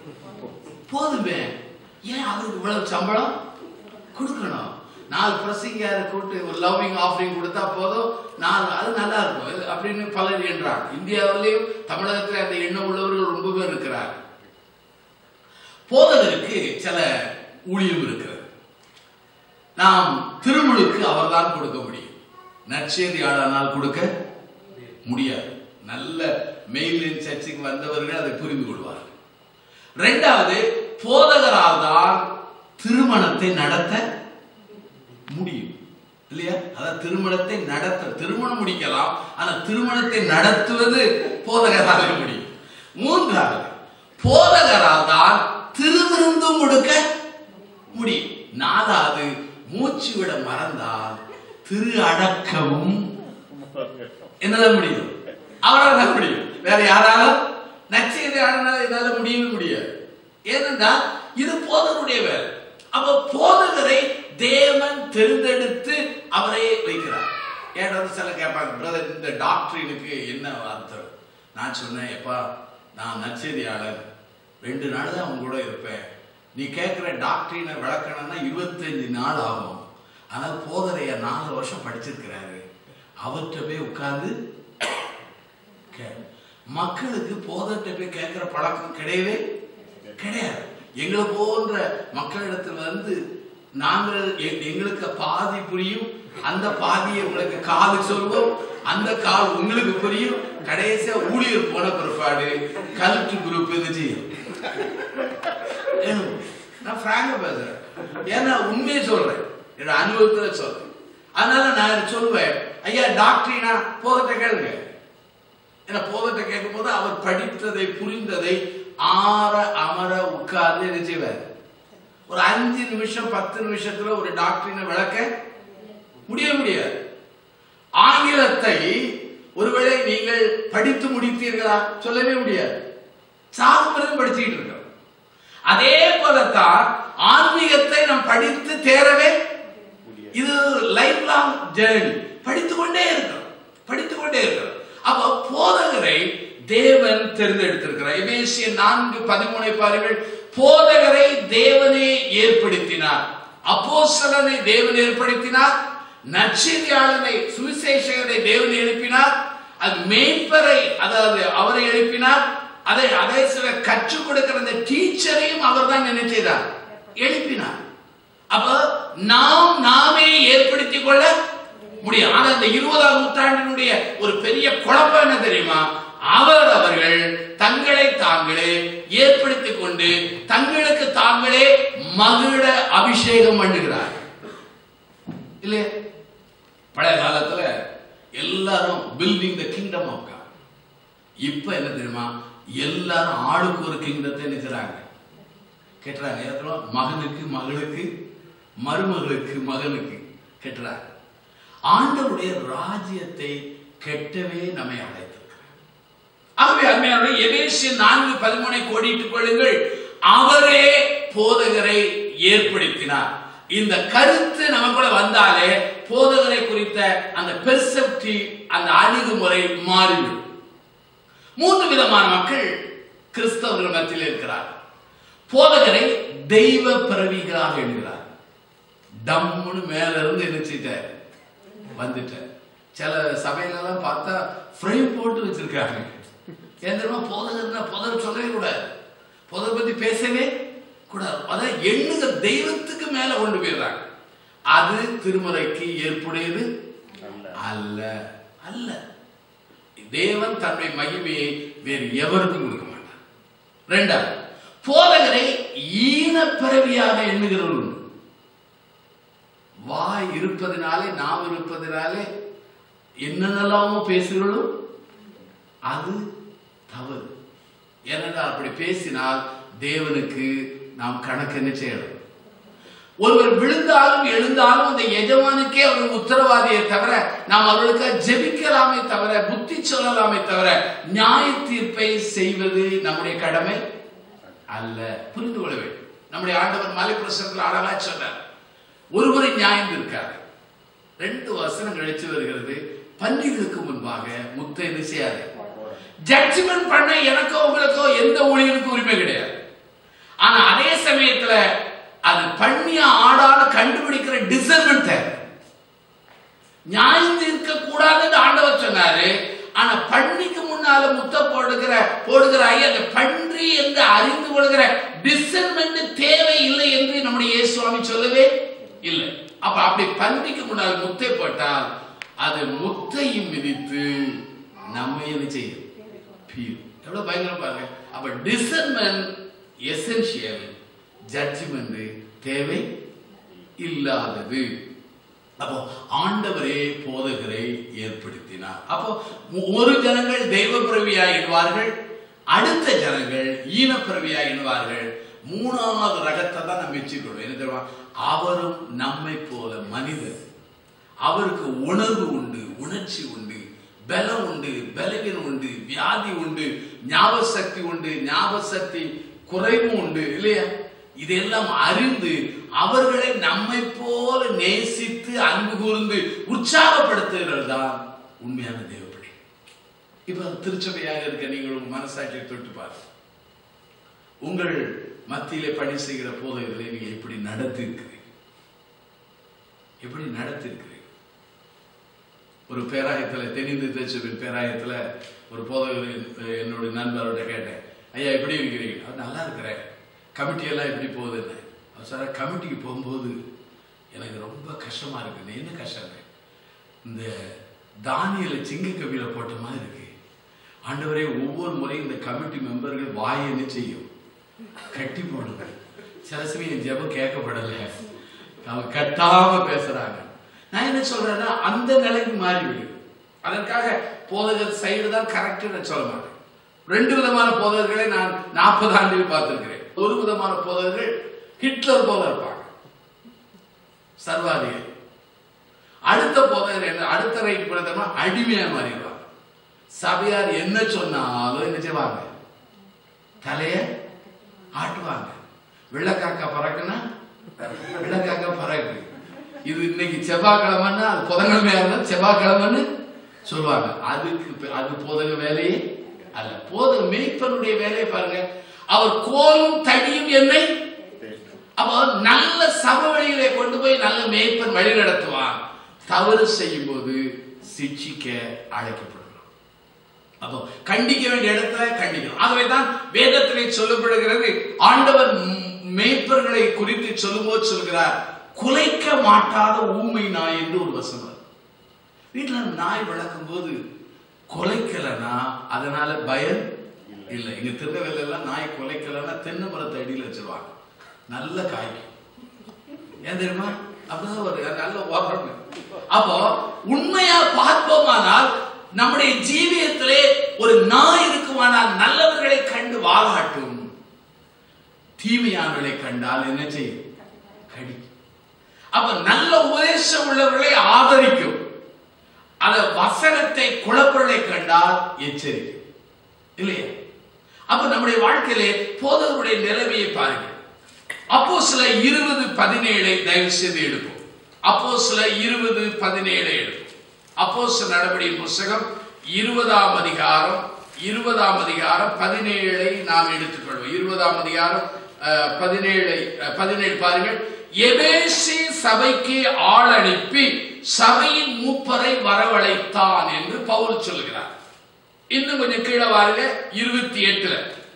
போதுமே ஏன் அவருக்கு இவ்வளவு சம்பளம் கொடுக்கணும் நாலு பிரசங்கியாரை கூட்டு ஒரு லவ்விங் ஆஃபரிங் கொடுத்தா போதும் நாலு அது நல்லா இருக்கும் இது அப்படின்னு பலர் என்றார் இந்தியாவிலேயும் தமிழகத்தில் அந்த எண்ணம் உள்ளவர்கள் ரொம்ப பேர் இருக்கிறார் போதகருக்கு சில ஊழியம் இருக்கிறது நாம் திருமுழுக்கு அவர்தான் கொடுக்க முடியும் நற்செய்தியாளனால் கொடுக்க முடியாது நல்ல மெயிலின் சர்ச்சுக்கு வந்தவர்கள் அதை புரிந்து கொள்வார்கள் இரண்டாவது போதகரால் தான் திருமணத்தை நடத்த முடியும் இல்லையா அதான் திருமணத்தை நடத்த திருமணம் முடிக்கலாம் ஆனா திருமணத்தை நடத்துவது போதகரால முடியும் மூன்றாவது போதகரால் தான் திருவிருந்தும் கொடுக்க முடியும் நாலாவது மூச்சு விட மறந்தால் திரு அடக்கவும் என்னதான் முடியும் அவரால் தான் முடியும் வேற யாராலும் நச்செய்தி ஆடினால் என்னால முடியவே முடியாது ஏனென்றால் இது போதகருடைய வேலை அப்ப போதகரை தேவன் தேர்ந்தெடுத்து அவரை வைக்கிறார் ஏதாவது சில கேட்பாங்க பிரதர் இந்த டாக்டரினுக்கு என்ன அர்த்தம் நான் சொன்னேன் எப்பா நான் நற்செய்தியாளர் ரெண்டு நாள் தான் அவங்க கூட இருப்பேன் நீ கேட்குற டாக்டரினை விளக்கணும்னா இருபத்தஞ்சு நாள் ஆகும் ஆனால் போதரைய நாலு வருஷம் படிச்சிருக்கிறாரு அவர்கிட்ட போய் உட்கார்ந்து கே- மக்களுக்கு போதர்கிட்ட போய் கேட்கிற பழக்கம் கிடையவே கிடையாது எங்களை போன்ற மக்களிடத்துல வந்து நாங்கள் எ- எங்களுக்கு பாதி புரியும் அந்த பாதியை உங்களுக்கு காது சொல்வோம் அந்த கால் உங்களுக்கு புரியும் கடைசியா ஊழியர் போன பிற்பாடு கல்ட்டு குரூப் இது செய்யும் ஏன்? நான் பிராங்க பேசுறேன் ஏன்னா உண்மையை சொல்றேன் என்னோட அனுபவத்துல சொல்றேன் அதனால நான் சொல்லுவேன் ஐயா டாக்டரினா போகட்ட கேளுங்க ஏன்னா போகட்ட கேட்கும் போது அவர் படித்ததை புரிந்ததை ஆற அமர உட்கார்ந்து என்ன செய்வார் ஒரு அஞ்சு நிமிஷம் பத்து நிமிஷத்துல ஒரு டாக்டரினை விளக்க முடிய முடியாது ஆங்கிலத்தை ஒருவேளை நீங்கள் படித்து முடித்தீர்களா சொல்லவே முடியாது சாகும் வரைக்கும் படிச்சுக்கிட்டு இருக்கோம் அதே போலத்தான் ஆன்மீகத்தை நாம் படித்து தேரவே இது லைஃப் லாங் ஜேர்னி படித்துக் கொண்டே இருக்கிறோம் படித்துக் கொண்டே இருக்கிறோம் அப்ப போதகரை தேவன் தேர்ந்தெடுத்திருக்கிறார் எபேசிய நான்கு பதிமூனை பாருங்கள் போதகரை தேவனே ஏற்படுத்தினார் அப்போஸ்தலனை தேவன் ஏற்படுத்தினார் நற்செய்தியாளனை சுவிசேஷகரை தேவன் எழுப்பினார் அது மேய்ப்பரை அதாவது அவரை எழுப்பினார் அதை அதே சில கற்றுக் கொடுக்கிற அந்த டீச்சரையும் அவர் தான் என்ன செய்தார் எழுப்பினார் அப்ப நாம் நாமே ஏற்படுத்திக் கொள்ள முடியும் ஆனா இந்த இருபதாம் நூற்றாண்டினுடைய ஒரு பெரிய குழப்பம் என்ன தெரியுமா அவர் அவர்கள் தங்களை தாங்களே ஏற்படுத்திக் கொண்டு தங்களுக்கு தாங்களே மகிழ அபிஷேகம் பண்ணுகிறார் இல்லையா பழைய காலத்துல எல்லாரும் building the kingdom of God இப்ப என்ன தெரியுமா எல்லாரும் ஆளுக்கு ஒரு கிங்டத்தை நினைக்கிறாங்க கேட்டுறாங்க எத்தனை மகனுக்கு மகளுக்கு மருமகளுக்கு மகனுக்கு கேட்டுறாங்க ஆண்டவருடைய ராஜ்யத்தை கெட்டவே நம்மை அழைத்திருக்கிறார் ஆகவே அருமையான எபேசிய நான்கு பதிமூனை கோடிட்டுக் கொள்ளுங்கள் அவரே போதகரை ஏற்படுத்தினார் இந்த கருத்து நமக்குள்ள வந்தாலே போதகரை குறித்த அந்த பெர்செப்டிவ் அந்த அணுகுமுறை மாறிவிடும் மூன்று விதமான மக்கள் கிறிஸ்தவர்கள் மத்தியில் இருக்கிறார் போதகரை தெய்வ பிறவிகளாக எண்ணுகிறார் டம்முன்னு மேல இருந்து நினைச்சிட்டார் வந்துட்டார் சில சபையிலெல்லாம் பார்த்தா ஃப்ரேம் போட்டு வச்சிருக்காங்க ஏன் தெரியுமா போதகர்னா போதகர் சொல்லவே கூடாது போதகர் பத்தி பேசவே கூடாது அதான் எண்ணுங்க தெய்வத்துக்கு மேல கொண்டு போயிடுறாங்க அது திருமுறைக்கு ஏற்புடையது அல்ல அல்ல தேவன் தன்னுடைய மகிமையை வேறு எவருக்கும் கொடுக்க மாட்டார் ரெண்டாவது போதகரை ஈன பிறவியாக எண்ணுகிறவர்கள் உண்டு வாய் இருப்பதினாலே நாம் இருப்பதினாலே என்னென்னலாமோ பேசுகிறோம் அது தவறு ஏனென்றால் அப்படி பேசினால் தேவனுக்கு நாம் கணக்கு என்ன செய்யணும் ஒருவர் விழுந்தாலும் எழுந்தாலும் அந்த எஜமானுக்கே அவர் உத்தரவாதியை தவிர நாம் அவர்களுக்கு ஜெபிக்கலாமே தவிர புத்தி சொல்லலாமே தவிர நியாய தீர்ப்பை செய்வது நம்முடைய கடமை அல்ல புரிந்து கொள்ள வேண்டும் நம்முடைய ஆண்டவர் மலைப்பிரசனத்தில் அழகா சொன்னார் ஒருவரை நியாயம் இருக்காரு ரெண்டு வசனம் கழிச்சு வருகிறது பன்னிகளுக்கு முன்பாக முத்தை என்ன செய்யாது ஜட்ஜ்மெண்ட் பண்ண எனக்கோ உங்களுக்கோ எந்த ஊழியனுக்கும் உரிமை கிடையாது ஆனா அதே சமயத்துல அது பண்ணிய ஆடால கண்டுபிடிக்கிற டிசர்மெண்ட் தேவை நியாயம் தீர்க்க கூடாதுன்னு ஆண்டவர் சொன்னாரு ஆனா பன்னிக்கு முன்னால முத்த போடுகிற போடுகிற ஐயா அந்த பன்றி என்று அறிந்து கொள்கிற டிசர்மெண்ட் தேவை இல்லை என்று நம்முடைய இயேசு சுவாமி சொல்லவே இல்லை அப்ப அப்படி பன்றிக்கு முன்னால் முத்தை போட்டால் அது முத்தையும் மிதித்து நம்மை என்ன செய்யும் பீரும் எவ்வளவு பயங்கரம் பாருங்க அப்ப டிசர்மெண்ட் எசென்சியல் ஜட்ஜ்மெண்ட் தேவை இல்லாதது அப்போ ஆண்டவரே போதகரை ஏற்படுத்தினார் அப்போ ஒரு ஜனங்கள் தெய்வ பிறவியாயிடுவார்கள் அடுத்த ஜனங்கள் ஈனப்பிறவியாயிடுவார்கள் மூணாவது ரகத்தை தான் நம்ம வச்சுக்கணும் என்ன தெரியுமா அவரும் நம்மை போல மனிதர் அவருக்கு உணர்வு உண்டு உணர்ச்சி உண்டு பலம் உண்டு பலவீனம் உண்டு வியாதி உண்டு ஞாபக சக்தி உண்டு ஞாபக சக்தி குறைவும் உண்டு இல்லையா இதெல்லாம் அறிந்து அவர்களை நம்மை போல நேசித்து அன்பு கூர்ந்து உற்சாகப்படுத்துகிறது தான் உண்மையான தேவப்படி இப்ப திருச்சபையாக இருக்க நீங்கள் உங்க மனசாட்சியை தொட்டு பாருங்க உங்கள் மத்தியிலே பணி செய்கிற போதகர்களை நீங்க எப்படி நடத்தி இருக்கிறீங்க எப்படி நடத்தி இருக்கிறீங்க ஒரு பேராயத்துல தென்னிந்து திருச்சபையின் பேராயத்துல ஒரு போதகர் என்னுடைய நண்பரோட கேட்டேன் ஐயா எப்படி இருக்கிறீங்க அவர் நல்லா இருக்கிறேன் கமிட்டி எல்லாம் எப்படி போகுதுன்னு அவர் சார் கமிட்டிக்கு போகும்போது எனக்கு ரொம்ப கஷ்டமா இருக்கு என்ன கஷ்டம் இந்த தானியல சிங்க கவியில போட்ட மாதிரி இருக்கு ஆண்டவரே ஒவ்வொரு முறையும் இந்த கமிட்டி மெம்பர்கள் வாயை என்ன செய்யும் கட்டி போடுங்க சில சமயம் ஜெபம் கேட்கப்படல அவங்க கட்டாம பேசுறாங்க நான் என்ன சொல்றேன்னா அந்த நிலைக்கு மாறிவிடு அதற்காக போதகர் சைடு தான் கரெக்ட் நான் சொல்ல மாட்டேன் ரெண்டு விதமான போதகர்களை நான் நாற்பது ஆண்டுகள் பார்த்திருக்கிறேன் ஒரு விதமான போதகர்கள் ஹிட்லர் போல இருப்பாங்க சர்வாதிகாரி அடுத்த போதகர் என்ன அடுத்த ரைட் பண்ண அடிமையா மாறிடுவாங்க சபையார் என்ன சொன்னாலும் என்ன செய்வாங்க தலைய ஆட்டுவாங்க வெள்ளக்காக்கா பறக்குன்னா வெள்ளக்காக்கா பறக்கு இது இன்னைக்கு செவ்வாய்க்கிழமைன்னா அது புதன்கிழமையா இருந்தா செவ்வாய்க்கிழமைன்னு சொல்லுவாங்க அதுக்கு அது போதக வேலையே அல்ல போதக மேய்ப்பனுடைய வேலையை பாருங்க அவர் கோலும் தடியும் என்னை அவர் நல்ல சப வழியிலே கொண்டு போய் நல்ல மேய்ப்பன் வழி நடத்துவான் தவறு செய்யும் போது சிக்ஷிக்க அழைக்கப்படுறோம் அப்போ கண்டிக்க வேண்டிய இடத்துல கண்டிக்கணும் ஆகவே தான் வேதத்திலே சொல்லப்படுகிறது ஆண்டவர் மேய்ப்பர்களை குறித்து சொல்லும்போது சொல்கிறார் குலைக்க மாட்டாத ஊமை நாய் என்று ஒரு வசனம் வீட்டுல நாய் வளர்க்கும் போது கொலைக்கலனா அதனால பயன் இல்லை இங்க திருநெல்வேலி எல்லாம் நாய் கொலைக்கலன்னா தென்னை மரத்தை அடியில் வச்சிருவாங்க நல்ல காய்க்கும் ஏன் தெரியுமா அப்படிதான் ஒரு நல்ல உரம் அப்போ உண்மையா பார்ப்போமானால் நம்முடைய ஜீவியத்திலே ஒரு நாய் இருக்குமானால் நல்லவர்களை கண்டு வாழாட்டும் தீமையானவர்களை கண்டால் என்ன செய்யும் கடிக்கும் அப்ப நல்ல உபதேசம் உள்ளவர்களை ஆதரிக்கும் அந்த வசனத்தை குழப்பங்களை கண்டால் எச்சரிக்கும் இல்லையா அப்ப நம்முடைய வாழ்க்கையிலே போதவருடைய நிலைமையை பாருங்க அப்போ சில இருபது பதினேழை தயவு செய்து எடுக்கும் அப்போ சில இருபது பதினேழு எடுக்கும் அப்போ சில நடவடிக்கை புஸ்தகம் இருபதாம் அதிகாரம் இருபதாம் அதிகாரம் பதினேழை நாம் எடுத்துக்கொள்வோம் இருபதாம் அதிகாரம் பதினேழை பதினேழு பாருங்கள் எபேசி சபைக்கு ஆள் அனுப்பி சபையின் மூப்பரை வரவழைத்தான் என்று பவுல் சொல்லுகிறார் இன்னும் கொஞ்சம் கீழே வாருங்க இருபத்தி எட்டுல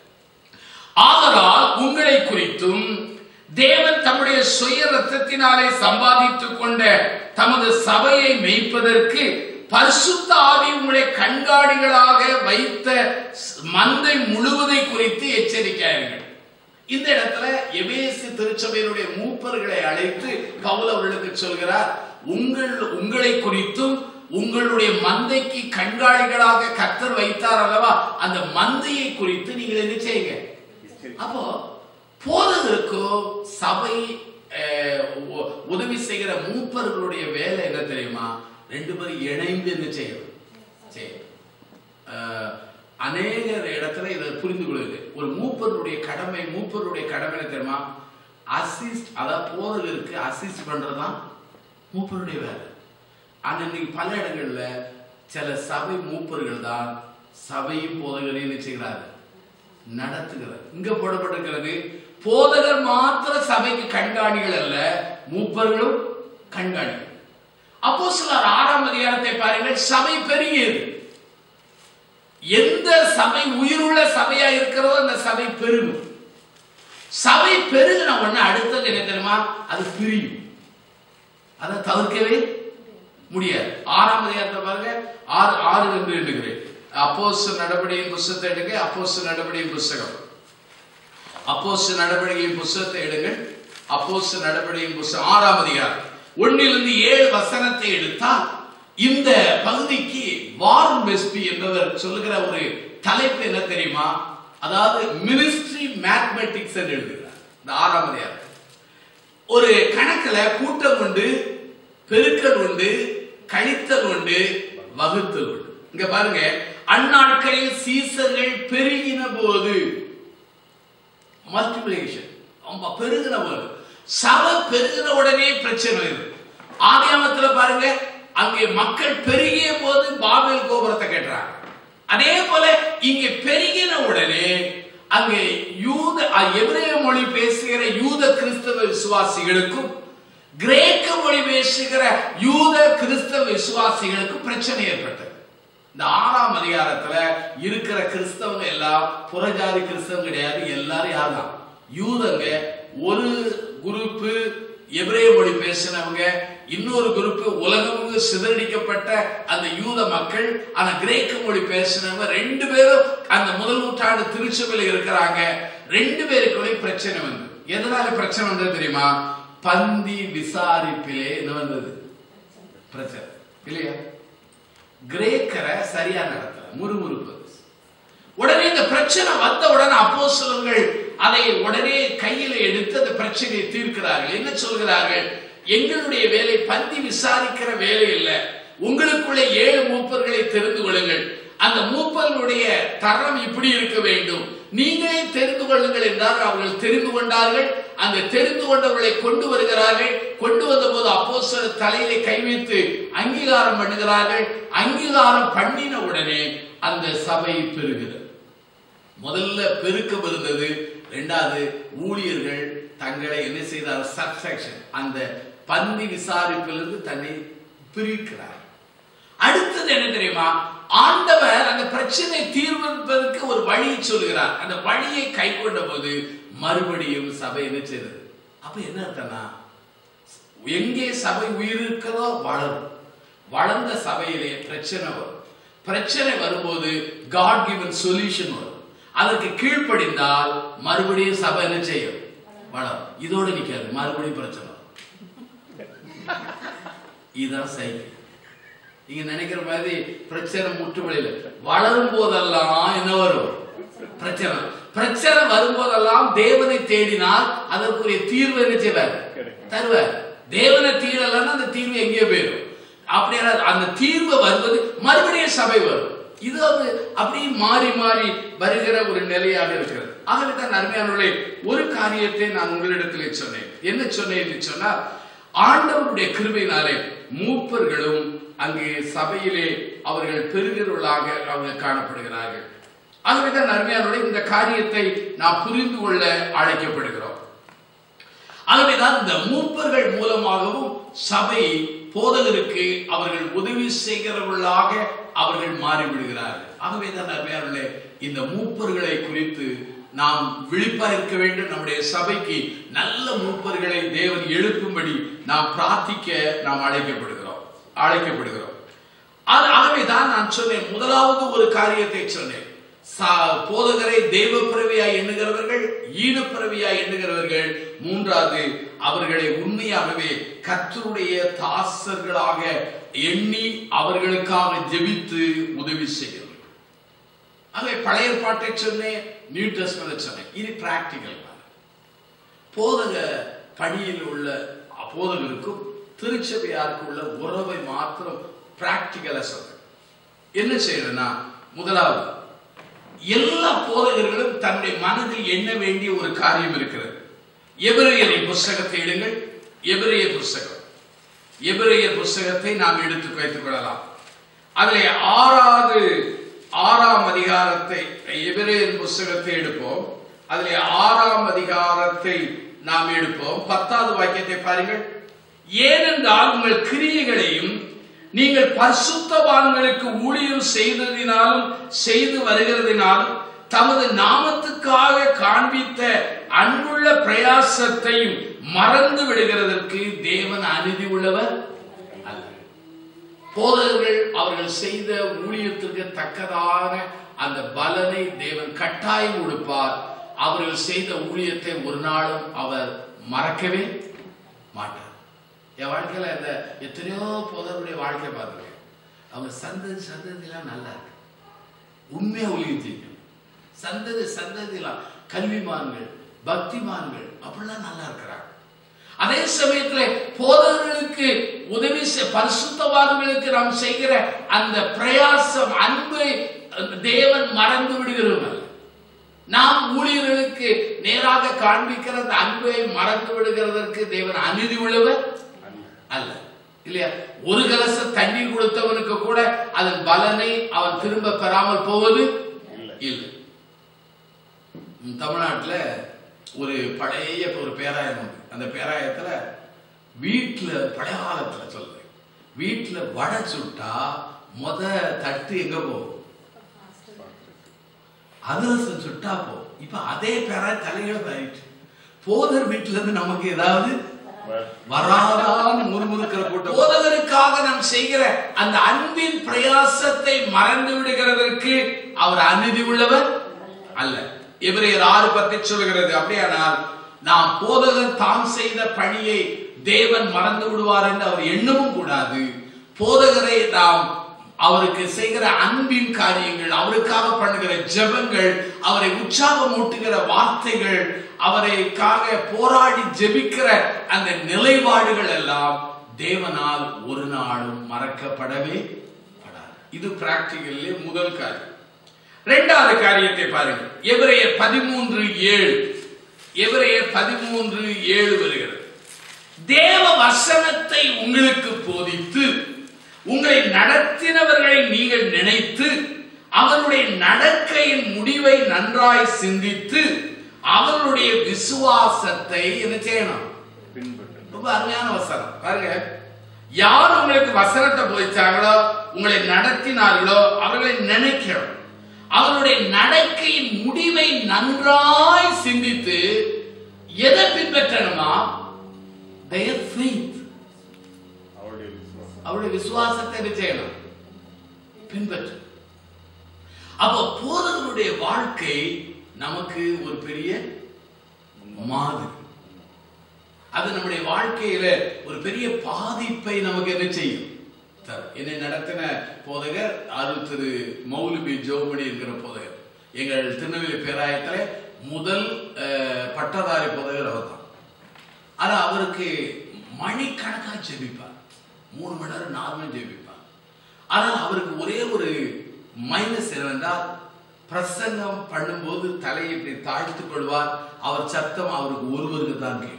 ஆதலால் உங்களை குறித்தும் தேவன் தம்முடைய சுய ரத்தத்தினாலே சம்பாதித்துக் கொண்ட தமது சபையை மேய்ப்பதற்கு பரிசுத்த ஆவி உங்களை கண்காணிகளாக வைத்த மந்தை முழுவதை குறித்து எச்சரிக்கையார்கள் இந்த இடத்துல எபேசு திருச்சபையினுடைய மூப்பர்களை அழைத்து பவுல் அவர்களுக்கு சொல்கிறார் உங்கள் உங்களை குறித்தும் உங்களுடைய மந்தைக்கு கண்காணிகளாக கத்தர் வைத்தார் அல்லவா அந்த மந்தையை குறித்து நீங்கள் என்ன செய்யுங்க அப்போ போதகருக்கோ சபை அஹ், உ- உதவி செய்கிற மூப்பர்களுடைய வேலை என்ன தெரியுமா ரெண்டு பேரும் இணைந்து என்ன செய்யணும் செய்யணும் அஹ், அநேக இடத்துல இதை புரிந்து கொள்ளுது ஒரு மூப்பருடைய கடமை மூப்பருடைய கடமை என்ன தெரியுமா அசிஸ்ட் அதாவது போதகருக்கு அசிஸ்ட் பண்றதுதான் மூப்பருடைய வேலை ஆனா இன்னைக்கு பல இடங்கள்ல சில சபை மூப்பர்கள் தான் சபையும் போதகரையும் என்ன செய்கிறார்கள் நடத்துகிறார் இங்க போடப்பட்டிருக்கிறது போதகர் மாத்திர சபைக்கு கண்காணிகள் அல்ல மூப்பர்களும் கண்காணிகள் அப்போ சிலர் ஆறாம் அதிகாரத்தை பாருங்கள் சபை பெருகியது எந்த சபை உயிருள்ள சபையா இருக்கிறதோ அந்த சபை பெருகும் சபை பெருகின உடனே அடுத்தது என்ன தெரியுமா அது பிரியும் அதை தவிர்க்கவே முடியாது ஆறாம் அதிகாரத்தை பாருங்க ஆறு ஆறு என்று எண்ணுகிறேன் அப்போஸ் நடவடிக்கையின் புஸ்தகத்தை எடுங்க அப்போஸ் நடவடிக்கையின் புஸ்தகம் அப்போஸ் நடவடிக்கையின் புஸ்தகத்தை எடுங்கள் அப்போஸ் நடவடிக்கையின் புஸ்தகம் ஆறாம் அதிகாரம் ஒன்னிலிருந்து ஏழு வசனத்தை எடுத்தால் இந்த பகுதிக்கு வாரன் பெஸ்பி என்பவர் சொல்லுகிற ஒரு தலைப்பு என்ன தெரியுமா அதாவது மினிஸ்ட்ரி மேத்மெட்டிக்ஸ் என்று எழுதுகிறார் இந்த ஆறாம் அதிகாரம் ஒரு கணக்குல கூட்டம் உண்டு பெருக்கல் உண்டு கழித்தல் உண்டு வகுத்தல் உண்டு இங்க பாருங்க அந்நாட்களில் சீசர்கள் பெருகின போது மல்டிபிளிகேஷன் ரொம்ப பெருகின போது சபை பெருகின உடனே பிரச்சனை வருது ஆதியாமத்துல பாருங்க அங்கே மக்கள் பெருகிய போது பாபேல் கோபுரத்தை கட்டுறாங்க அதே போல இங்கே பெருகின உடனே அங்கே யூத அ- எபிரேய மொழி பேசுகிற யூத கிறிஸ்தவ விசுவாசிகளுக்கும் கிரேக்க மொழி பேசுகிற யூத கிறிஸ்தவ விசுவாசிகளுக்கும் பிரச்சனை ஏற்பட்டது இந்த ஆறாம் அதிகாரத்துல இருக்கிற கிறிஸ்தவங்க எல்லாம் புறஜாதி கிறிஸ்தவங்க கிடையாது எல்லாரும் யார்தான் யூதங்க ஒரு குரூப் எபிரேய மொழி பேசினவங்க இன்னொரு குரூப் உலகம் சிதறடிக்கப்பட்ட அந்த யூத மக்கள் அந்த கிரேக்க மொழி பேசினவங்க ரெண்டு பேரும் அந்த முதல் நூற்றாண்டு திருச்சபையில் இருக்கிறாங்க ரெண்டு பேருக்குள்ளே பிரச்சனை வந்து எதனால பிரச்சனை வந்தது தெரியுமா பந்தி விசாரிப்பிலே என்ன வந்தது பிரச்சனை இல்லையா கிரேக்கரை சரியா நடத்தல முறுமுறுப்பது உடனே இந்த பிரச்சனை வந்த உடனே அப்போஸ்தலர்கள் அதை உடனே கையில எடுத்து அந்த பிரச்சனையை தீர்க்கிறார்கள் என்ன சொல்கிறார்கள் எங்களுடைய வேலை பந்தி விசாரிக்கிற வேலை இல்ல உங்களுக்குள்ளே ஏழு மூப்பர்களை தெரிந்து கொள்ளுங்கள் அந்த மூப்பர்களுடைய தரம் இப்படி இருக்க வேண்டும் நீங்களே தெரிந்து கொள்ளுங்கள் என்றால் அவர்கள் தெரிந்து கொண்டார்கள் அந்த தெரிந்து கொண்டவர்களை கொண்டு வருகிறார்கள் கொண்டு வந்த போது அப்போஸ்தலர் தலையிலே கை வைத்து அங்கீகாரம் பண்ணுகிறார்கள் அங்கீகாரம் பண்ணின உடனே அந்த சபை பெறுகிறது முதல்ல பெருக்கம் இருந்தது ரெண்டாவது ஊழியர்கள் தங்களை என்ன செய்தார் சப்செக்ஷன் அந்த பந்தி விசாரிப்பிலிருந்து தன்னை பிரிக்கிறார் அடுத்தது என்ன தெரியுமா ஆண்டவர் அந்த பிரச்சனை தீர்வதற்கு ஒரு வழியை சொல்கிறார் அந்த வழியை கை கொண்ட போது மறுபடியும் சபை என்ன செய்தது அப்ப என்ன அர்த்தம்னா எங்கே சபை உயிர் இருக்கிறதோ வளரும் வளர்ந்த சபையிலே பிரச்சனை வரும் பிரச்சனை வரும்போது காட் கிவன் சொல்யூஷன் வரும் அதற்கு கீழ்ப்படிந்தால் மறுபடியும் சபை என்ன செய்யும் வளரும் இதோட நிக்காது மறுபடியும் பிரச்சனை வரும் இதுதான் சைக்கிள் நீங்க நினைக்கிற மாதிரி பிரச்சனை முற்று வழியில வளரும் போதெல்லாம் என்ன வரும் பிரச்சனை பிரச்சனை வரும்போதெல்லாம் தேவனை தேடினால் அதற்குரிய தீர்வு என்ன செய்வார் கிடைக்கும். தருவார் தேவனை தீரலன்னா அந்த தீர்வு எங்கேயோ போயிடும் அப்படியான அந்த தீர்வு வருவது மறுபடியும் சபை வரும் இது அது அப்படியே மாறி மாறி வருகிற ஒரு நிலையாக இருக்கிறது ஆகவே தான் அருமையானவர்களே ஒரு காரியத்தை நான் உங்களிடத்திலே சொன்னேன் என்ன சொன்னேன் என்று சொன்னால் ஆண்டவருடைய கிருபையினாலே மூப்பர்களும் அங்கே சபையிலே அவர்கள் பெருகிறவர்களாக அவங்க காணப்படுகிறார்கள் ஆகவே தான் அருமையானவர்களே இந்த காரியத்தை நாம் புரிந்து கொள்ள அழைக்கப்படுகிறோம் ஆகவேதான் இந்த மூப்பர்கள் மூலமாகவும் சபை போதகருக்கு அவர்கள் உதவி செய்கிறவர்களாக அவர்கள் மாறிவிடுகிறார்கள் ஆகவேதான் அருமையானவர்களே இந்த மூப்பர்களை குறித்து நாம் விழிப்பா இருக்க வேண்டும் நம்முடைய சபைக்கு நல்ல மூப்பர்களை தேவன் எழுப்பும்படி நாம் பிரார்த்திக்க நாம் அழைக்கப்படுகிறோம் அழைக்கப்படுகிறோம் அது ஆகவேதான் நான் சொன்னேன் முதலாவது ஒரு காரியத்தை சொன்னேன் சா- போதகரை தெய்வ பிறவியாய் எண்ணுகிறவர்கள் ஈனப்பிறவியாய் எண்ணுகிறவர்கள் மூன்றாவது அவர்களை உண்மையாகவே கர்த்தருடைய தாசர்களாக எண்ணி அவர்களுக்காக ஜெபித்து உதவி செய்கிறவர்கள் ஆகவே பழைய பாட்டை சொன்னேன் நியூ டெஸ்ட்மென்ட் சொன்னேன் இது பிராக்டிக்கல் போதக பணியில் உள்ள போதகருக்கும் திருச்சபையாருக்கு உள்ள உறவை மாத்திரம் பிராக்டிக்கலா சொல்றேன் என்ன செய்யணும்னா முதலாவது எல்லா போதகர்களும் தன்னுடைய மனதில் எண்ண வேண்டிய ஒரு காரியம் இருக்கிறது எபிரேயரின் புஸ்தகத்தை எடுங்கள் எபிரேய புஸ்தகம் எபிரேயர் புஸ்தகத்தை நாம் எடுத்து வைத்துக் கொள்ளலாம் அதிலே ஆறாவது ஆறாம் அதிகாரத்தை எபிரேயர் புஸ்தகத்தை எடுப்போம் அதிலே ஆறாம் அதிகாரத்தை நாம் எடுப்போம் பத்தாவது வாக்கியத்தை பாருங்கள் ஏனென்றால் உங்கள் கிரியைகளையும் நீங்கள் பரிசுத்தவான்களுக்கு ஊழியம் செய்ததினாலும் செய்து வருகிறதினாலும் தமது நாமத்துக்காக காண்பித்த அன்புள்ள பிரயாசத்தையும் மறந்து விடுகிறதற்கு தேவன் அநீதி உள்ளவர் அல்ல போதகர்கள் அவர்கள் செய்த ஊழியத்திற்கு தக்கதான அந்த பலனை தேவன் கட்டாயம் கொடுப்பார் அவர்கள் செய்த ஊழியத்தை ஒரு நாளும் அவர் மறக்கவே மாட்டார் என் வாழ்க்கையில இந்த எத்தனையோ போதவருடைய வாழ்க்கை பார்த்துருக்கேன் அவங்க சந்ததி சந்ததிலாம் நல்லா இருக்கு உண்மையா ஊழியம் செய்யும் சந்ததி சந்ததிலாம் கல்விமான்கள் பக்திமான்கள் அப்படிலாம் நல்லா இருக்கிறாங்க அதே சமயத்துல போதகர்களுக்கு உதவி செய்- பரிசுத்தவான்களுக்கு நாம் செய்கிற அந்த பிரயாசம் அன்பை தேவன் மறந்து விடுகிறோம் அல்ல. நாம் ஊழியர்களுக்கு நேராக காண்பிக்கிற அந்த அன்பை மறந்து விடுகிறதற்கு தேவன் அநீதி உள்ளவர் அல்ல இல்லையா ஒரு கலச தண்ணீர் கொடுத்தவனுக்கு கூட அதன் பலனை அவன் திரும்ப பெறாமல் போவது இல்லை. இல்லை ம், தமிழ்நாட்டுல ஒரு பழைய ஒரு பேராயம் உண்டு அந்த பேராயத்துல வீட்டுல பழைய காலத்துல சொல்றேன் வீட்டுல வடை சுட்டா முத தட்டு எங்க போகும் அதிரசம் சுட்டா போ இப்ப அதே பேராய தலைகளை ஆயிடுச்சு போதர் வீட்டுல இருந்து நமக்கு ஏதாவது வராதான் முறுமுறுக்கிற கூட்டம் போதகருக்காக நாம் செய்கிற அந்த அன்பின் பிரயாசத்தை மறந்து விடுகிறதற்கு அவர் அநீதி உள்ளவர் அல்ல எபிரேயர் ஆறு பத்தி சொல்கிறது அப்படியானால் நாம் போதகர் தாம் செய்த பணியை தேவன் மறந்து விடுவார் என்று அவர் எண்ணவும் கூடாது போதகரை நாம் அவருக்கு செய்கிற அன்பின் காரியங்கள் அவருக்காக பண்ணுகிற ஜெபங்கள் அவரை உற்சாகமூட்டுகிற வார்த்தைகள் அவரைக்காக போராடி ஜெபிக்கிற அந்த நிலைப்பாடுகள் எல்லாம் தேவனால் ஒரு நாளும் மறக்கப்படவே படாது இது பிராக்டிகல்லே முதல் காரியம் இரண்டாவது காரியத்தை பாருங்கள் எபிரேயர் பதிமூன்று ஏழு எபிரேயர் பதிமூன்று ஏழு வருகிறது தேவ வசனத்தை உங்களுக்கு போதித்து உங்களை நடத்தினவர்களை நீங்கள் நினைத்து அவருடைய நடக்கையின் முடிவை நன்றாய் சிந்தித்து அவருடைய விசுவாசத்தை என்ன செய்யணும் பின்பற்று ரொம்ப அருமையான வசனம் பாருங்க யார் உங்களுக்கு வசனத்தை போதிச்சாங்களோ உங்களை நடத்தினார்களோ அவர்களை நினைக்கணும் அவருடைய நடக்கையின் முடிவை நன்றாய் சிந்தித்து எதை பின்பற்றணுமா their faith அவருடைய விசுவாசம் அவருடைய விசுவாசத்தை என்ன செய்யணும் பின்பற்று அப்போ போதகருடைய வாழ்க்கை நமக்கு ஒரு பெரிய மாதிரி அது நம்முடைய வாழ்க்கையில ஒரு பெரிய பாதிப்பை நமக்கு என்ன செய்யும் தரும். என்னை நடத்தின போதகர் அருள் திரு மௌலுபி ஜோமணி என்கிற போதகர் எங்கள் திருநெல்வேலி பேராயத்துல முதல் அஹ், பட்டதாரி போதகர் அவர் தான் ஆனா அவருக்கு மணிக்கணக்கா ஜெபிப்பார் மூணு மணி நேரம் நாலு மணி ஜெபிப்பார் ஆனால் அவருக்கு ஒரே ஒரு மைனஸ் என்னவென்றால் பிரசங்கம் பண்ணும்போது தலையை இப்படி தாழ்த்துக் கொள்வார் அவர் சத்தம் அவருக்கு ஒருவருக்கு தான் கேட்கும்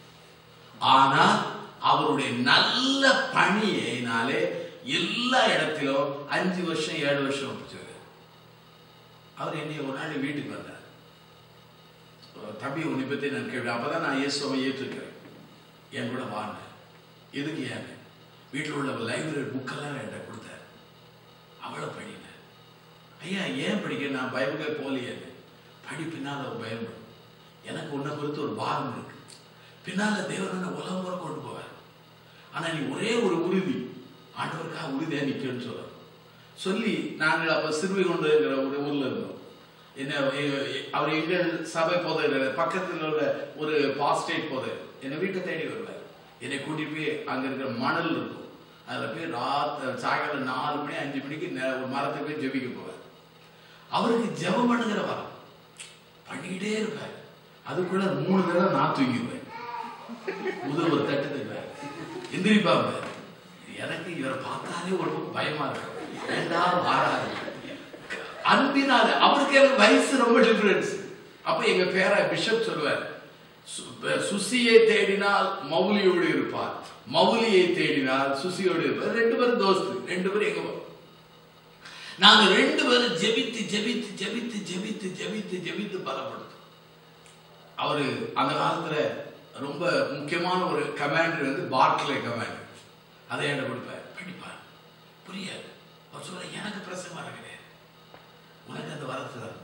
ஆனா அவருடைய நல்ல பணியினாலே எல்லா இடத்திலும் அஞ்சு வருஷம் ஏழு வருஷம் பிடிச்சாரு அவர் என்னை ஒரு நாள் வீட்டுக்கு வந்தார் தம்பி உன்னை பத்தி நான் கேள்வி அப்பதான் நான் இயேசுவை ஏற்றுக்கிறேன் என் கூட வாங்க எதுக்கு ஏன் வீட்டில் உள்ள லைப்ரரி புக்கெல்லாம் என்கிட்ட கொடுத்தார் அவ்வளோ படினேன் ஐயா ஏன் படிக்க நான் பயப்படவே போலையே படி பின்னால் ஒரு பயப்படும் எனக்கு உன்னை குறித்து ஒரு பாரம் இருக்கு பின்னால தேவன் உன்னை உலகம் முறை கொண்டு போவார் ஆனா நீ ஒரே ஒரு உறுதி ஆண்டவருக்காக உறுதியா நிக்கணும்னு சொல்ல சொல்லி நாங்கள் அப்ப சிறுவை கொண்டு இருக்கிற ஒரு ஊர்ல இருந்தோம் என்ன எ- எ- அவர் எங்கள் சபை போதகர் பக்கத்தில் உள்ள ஒரு பாஸ்டேட் போதகர் என்னை வீட்டை தேடி வருவார் என்னை கூட்டிட்டு போய் அங்க இருக்கிற மணல் இருக்கும் அதுல போய் ராத் சாயங்காலம் நாலு மணி அஞ்சு மணிக்கு நே- ஒரு மரத்துக்கு போய் ஜெபிக்க போவார் அவருக்கு ஜெபம் பண்ணுகிற வரம் பண்ணிக்கிட்டே இருப்பார் அதுக்குள்ள மூணு தடவை நான் தூங்கிடுவேன் முதல் ஒரு தட்டு தருவார் எந்திரிப்பாங்க எனக்கு இவரை பார்த்தாலே ஒரு பக்கம் பயமா இருக்கும் ஏண்டா வாராது அன்பினால் அவருக்கு எனக்கு வயசு ரொம்ப டிஃபரன்ஸ் அப்ப எங்க பேர பிஷப் சொல்லுவார் சு- சுசியை தேடினால் மௌலியோடு இருப்பார் மௌலியை தேடினால் சுசியோடு இருப்பார் ரெண்டு பேரும் தோஸ்து ரெண்டு பேரும் எங்க நாங்க ரெண்டு பேரும் ஜெபித்து ஜெபித்து ஜெபித்து ஜெபித்து ஜெபித்து ஜெபித்து பலப்படுத்தோம் அவரு அந்த காலத்துல ரொம்ப முக்கியமான ஒரு கமாண்டர் வந்து பார்க்லே கமாண்டர் அதை என்கிட்ட கொடுப்பார் படிப்பார் புரியாது அவர் சொல்ற எனக்கு பிரசங்க வர கிடையாது உனக்கு அந்த வரத்து தான்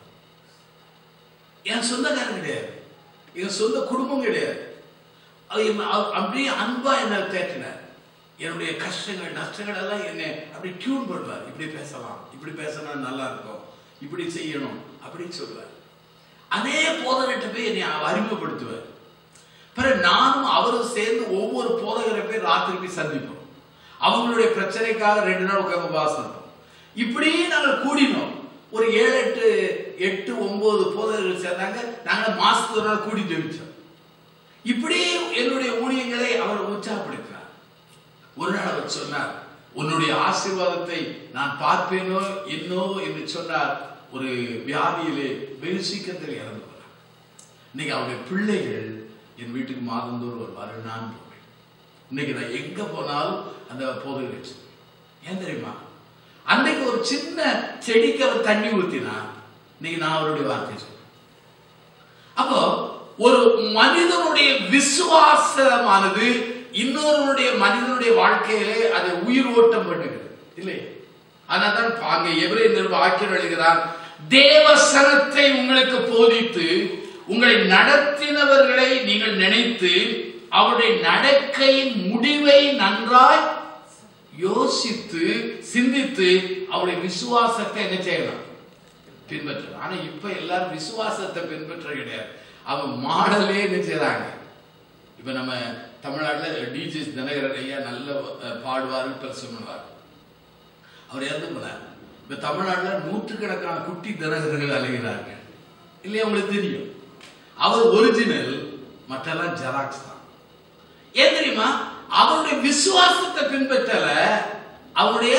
என் சொந்தக்காரன் கிடையாது என் சொந்த குடும்பம் கிடையாது அது என்ன- அவ- அப்படியே அன்பா என்ன தேற்றினார் என்னுடைய கஷ்டங்கள் நஷ்டங்கள் எல்லாம் என்னை அப்படி டியூன் பண்ணுவார் இப்படி பேசலாம் இப்படி பேசினா நல்லா இருக்கும் இப்படி செய்யணும் அப்படின்னு சொல்லுவார் அதே போதகர்கிட்ட போய் என்னை அவ- அறிமுகப்படுத்துவார் பிறகு நானும் அவரும் சேர்ந்து ஒவ்வொரு போதகரை போய் ராத்திரி போய் சந்திப்போம் அவங்களுடைய பிரச்சனைக்காக ரெண்டு நாள் உட்கார்ந்து உபவாசம் இருப்போம் இப்படியே நாங்கள் கூடினோம் ஒரு ஏழு எட்டு எட்டு ஒன்பது போதகர்கள் சேர்ந்தாங்க நாங்கள் மாசத்துக்கு ஒரு நாள் கூடி ஜெபிச்சோம் இப்படியே என்னுடைய ஊழியங்களை அவர் உற்சாகப்படுத்தினார் ஒரு நாள் அவர் சொன்னார் உன்னுடைய ஆசீர்வாதத்தை நான் பார்ப்பேனோ என்னோ என்று சொன்னார் ஒரு வியாதியிலே வெகு சீக்கிரத்தில் இறந்து போனார் இன்னைக்கு அவருடைய பிள்ளைகள் என் வீட்டுக்கு மாதந்தோறும் வருவார்கள் நான் போவேன் இன்னைக்கு நான் எங்க போனாலும் அந்த போதகரை சொல்லுவேன். ஏன் தெரியுமா அன்னைக்கு ஒரு சின்ன செடிக்கு அவர் தண்ணி ஊத்தினா இன்னைக்கு நான் அவருடைய வார்த்தை சொல்றேன் அப்போ ஒரு மனிதனுடைய விசுவாசமானது இன்னொருவனுடைய மனிதனுடைய வாழ்க்கையிலே அதை உயிரோட்டம் பண்ணுகிறது இல்லை அதனால்தான் அங்க எவரே நிறுவ ஆக்கியம் எழுகிறார் தேவசனத்தை உங்களுக்கு போதித்து உங்களை நடத்தினவர்களை நீங்கள் நினைத்து அவருடைய நடக்கையின் முடிவை நன்றாய் யோசித்து சிந்தித்து அவருடைய விசுவாசத்தை என்ன செய்யலாம் பின்பற்றணும் ஆனா இப்ப எல்லாரும் விசுவாசத்தை பின்பற்ற கிடையாது அவன் மாடலே என்ன செய்றாங்க இப்ப நம்ம தமிழ்நாட்டுல டிஜே தினகரன் ஐயா நல்ல அஹ், பாடுவாரு பிரசம் பண்ணுவார் அவர் இறந்து போனார் இப்ப தமிழ்நாட்டுல நூற்றுக்கணக்கான குட்டி தினகரர்கள் அலைகிறார்கள் இல்லையா உங்களுக்கு தெரியும் அவர் ஒரிஜினல் மற்றெல்லாம் ஜெராக்ஸ் தான் ஏன் தெரியுமா அவருடைய விசுவாசத்தை பின்பற்றல அவருடைய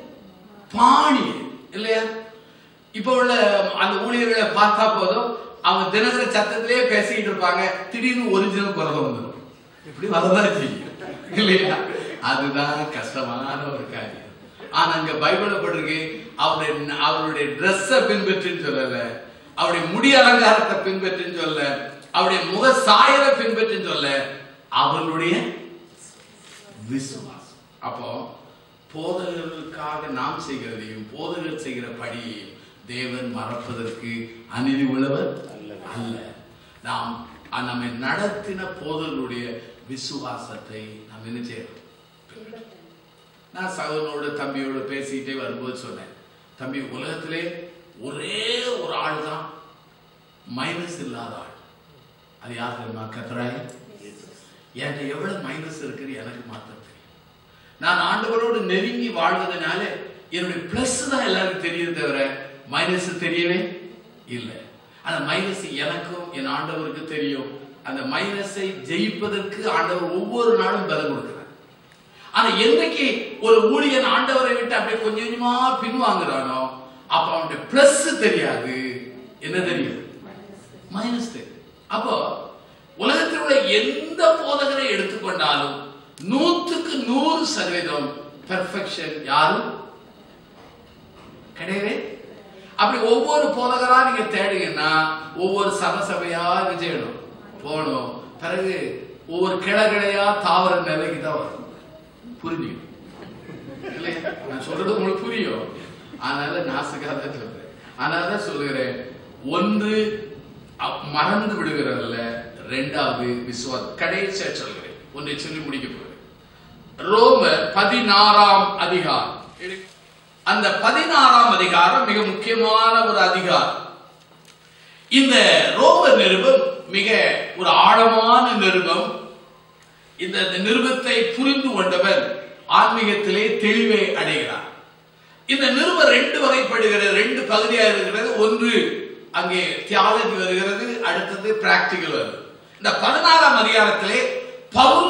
பாணி இல்லையா இப்ப உள்ள அந்த ஊழியர்களை பார்த்தா போதும் அவங்க தினசரி சத்தத்திலே பேசிக்கிட்டு இருப்பாங்க திடீர்னு ஒரிஜினல் குரல் வந்துடும் இப்படி வரதான் செய்யும் இல்லையா அதுதான் கஷ்டமான ஒரு காரியம் ஆனா அங்க பைபிள்ல போட்டிருக்கு அவருடைய அவருடைய ட்ரெஸ்ஸை பின்பற்றின்னு சொல்லல அவருடைய முடி அலங்காரத்தை பின்பற்றின்னு சொல்ல அவருடைய முக சாயலை பின்பற்றின்னு சொல்ல அவர்களுடைய விசுவாசம் அப்போ போதகர்களுக்காக நாம் செய்கிறதையும் போதகர்கள் செய்கிற படியையும் தேவன் மறப்பதற்கு அநீதி உள்ளவர் அல்ல. அல்ல நாம் அ- நம்மை நடத்தின போதர்களுடைய விசுவாசத்தை நாம் என்ன செய்யணும் நான் சகோதரனோட தம்பியோட பேசிக்கிட்டே வரும்போது சொன்னேன் தம்பி உலகத்திலே ஒரே ஒரு ஆள் தான் மைனஸ் இல்லாத ஆள் அது யார் தெரியுமா கத்தராய் என்கிட்ட எவ்வளவு மைனஸ் இருக்குன்னு எனக்கு மாத்திரம் தெரியும் நான் ஆண்டவரோடு நெருங்கி வாழ்வதனால என்னுடைய பிளஸ் தான் எல்லாருக்கும் தெரியுது தவிர மைனஸ் தெரியவே இல்லை அந்த மைனஸ் எனக்கும் என் ஆண்டவருக்கு தெரியும் அந்த மைனஸை ஜெயிப்பதற்கு ஆண்டவர் ஒவ்வொரு நாளும் பலம் கொடுக்கிறார் ஆனா என்னைக்கு ஒரு ஊழியன் ஆண்டவரை விட்டு அப்படியே கொஞ்சம் கொஞ்சமா பின்வாங்குறானோ அப்ப அவனுடைய பிளஸ் தெரியாது என்ன தெரியும் மைனஸ் தெரியும் அப்போ உலகத்தில் உள்ள எந்த போதகரை எடுத்துக்கொண்டாலும் நூற்றுக்கு நூறு சதவீதம் பெர்ஃபெக்ஷன் யாரும் கிடையவே அப்படி ஒவ்வொரு போதகரா நீங்க தேடுங்கன்னா ஒவ்வொரு சபசபையா என்ன செய்யணும் போகணும் பிறகு ஒவ்வொரு கிளகிளையா தாவர நிலைக்கு தான் வரும் புரிஞ்சுக்கணும் இல்லையா நான் சொல்றது உங்களுக்கு புரியும் அதனால நாசுக்காக தான் சொல்றேன் அதனால தான் சொல்லுகிறேன் ஒன்று அ- மறந்து விடுகிறதல்ல ரெண்டாவது விசுவாசம் கடைசியா சொல்கிறேன் ஒன்றை சொல்லி முடிக்க போகிறேன் ரோமர் பதினாறாம் அதிகாரம் அந்த பதினாறாம் அதிகாரம் மிக முக்கியமான ஒரு அதிகாரம் இந்த ரோமர் நிருபம் மிக ஒரு ஆழமான நிருபம் இந்த இந்த நிருபத்தை புரிந்து கொண்டவர் ஆன்மீகத்திலே தெளிவை அடைகிறார் இந்த நிருபம் ரெண்டு வகைப்படுகிறது ரெண்டு பகுதியாக இருக்கிறது ஒன்று அங்கே தியாலஜி வருகிறது அடுத்தது பிராக்டிகல் வருது இந்த பதினாறாம் அதிகாரத்திலே பவுல்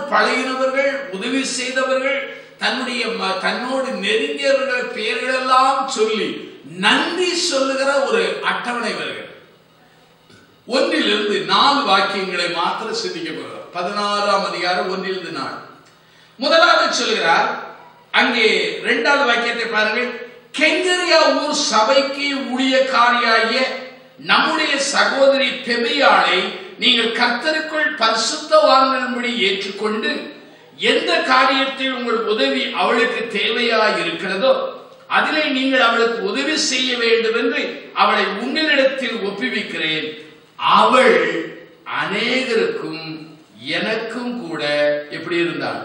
பழகினவர்கள் உதவி செய்தவர்கள் தன்னுடைய ம- தன்னோடு நெருங்கியவர்கள் பெயர்களெல்லாம் சொல்லி நன்றி சொல்லுகிற ஒரு அட்டவணை வருகிறது ஒன்றிலிருந்து நாலு வாக்கியங்களை மாத்திரம் சிந்திக்க போகிறோம் பதினாறாம் அதிகாரம் ஒன்றிலிருந்து நாலு முதலாவது சொல்கிறார் அங்கே இரண்டாவது வாக்கியத்தை பாருங்கள் கெங்கரியா ஊர் சபைக்கு ஊழியக்காரியாகிய நம்முடைய சகோதரி பெபியாளை நீங்கள் கர்த்தருக்குள் பரிசுத்தவான்களும்படி ஏற்றுக்கொண்டு எந்த காரியத்தில் உங்கள் உதவி அவளுக்கு தேவையாய் இருக்கிறதோ அதிலே நீங்கள் அவளுக்கு உதவி செய்ய வேண்டும் என்று அவளை உங்களிடத்தில் ஒப்புவிக்கிறேன் அவள் அநேகருக்கும் எனக்கும் கூட எப்படி இருந்தாள்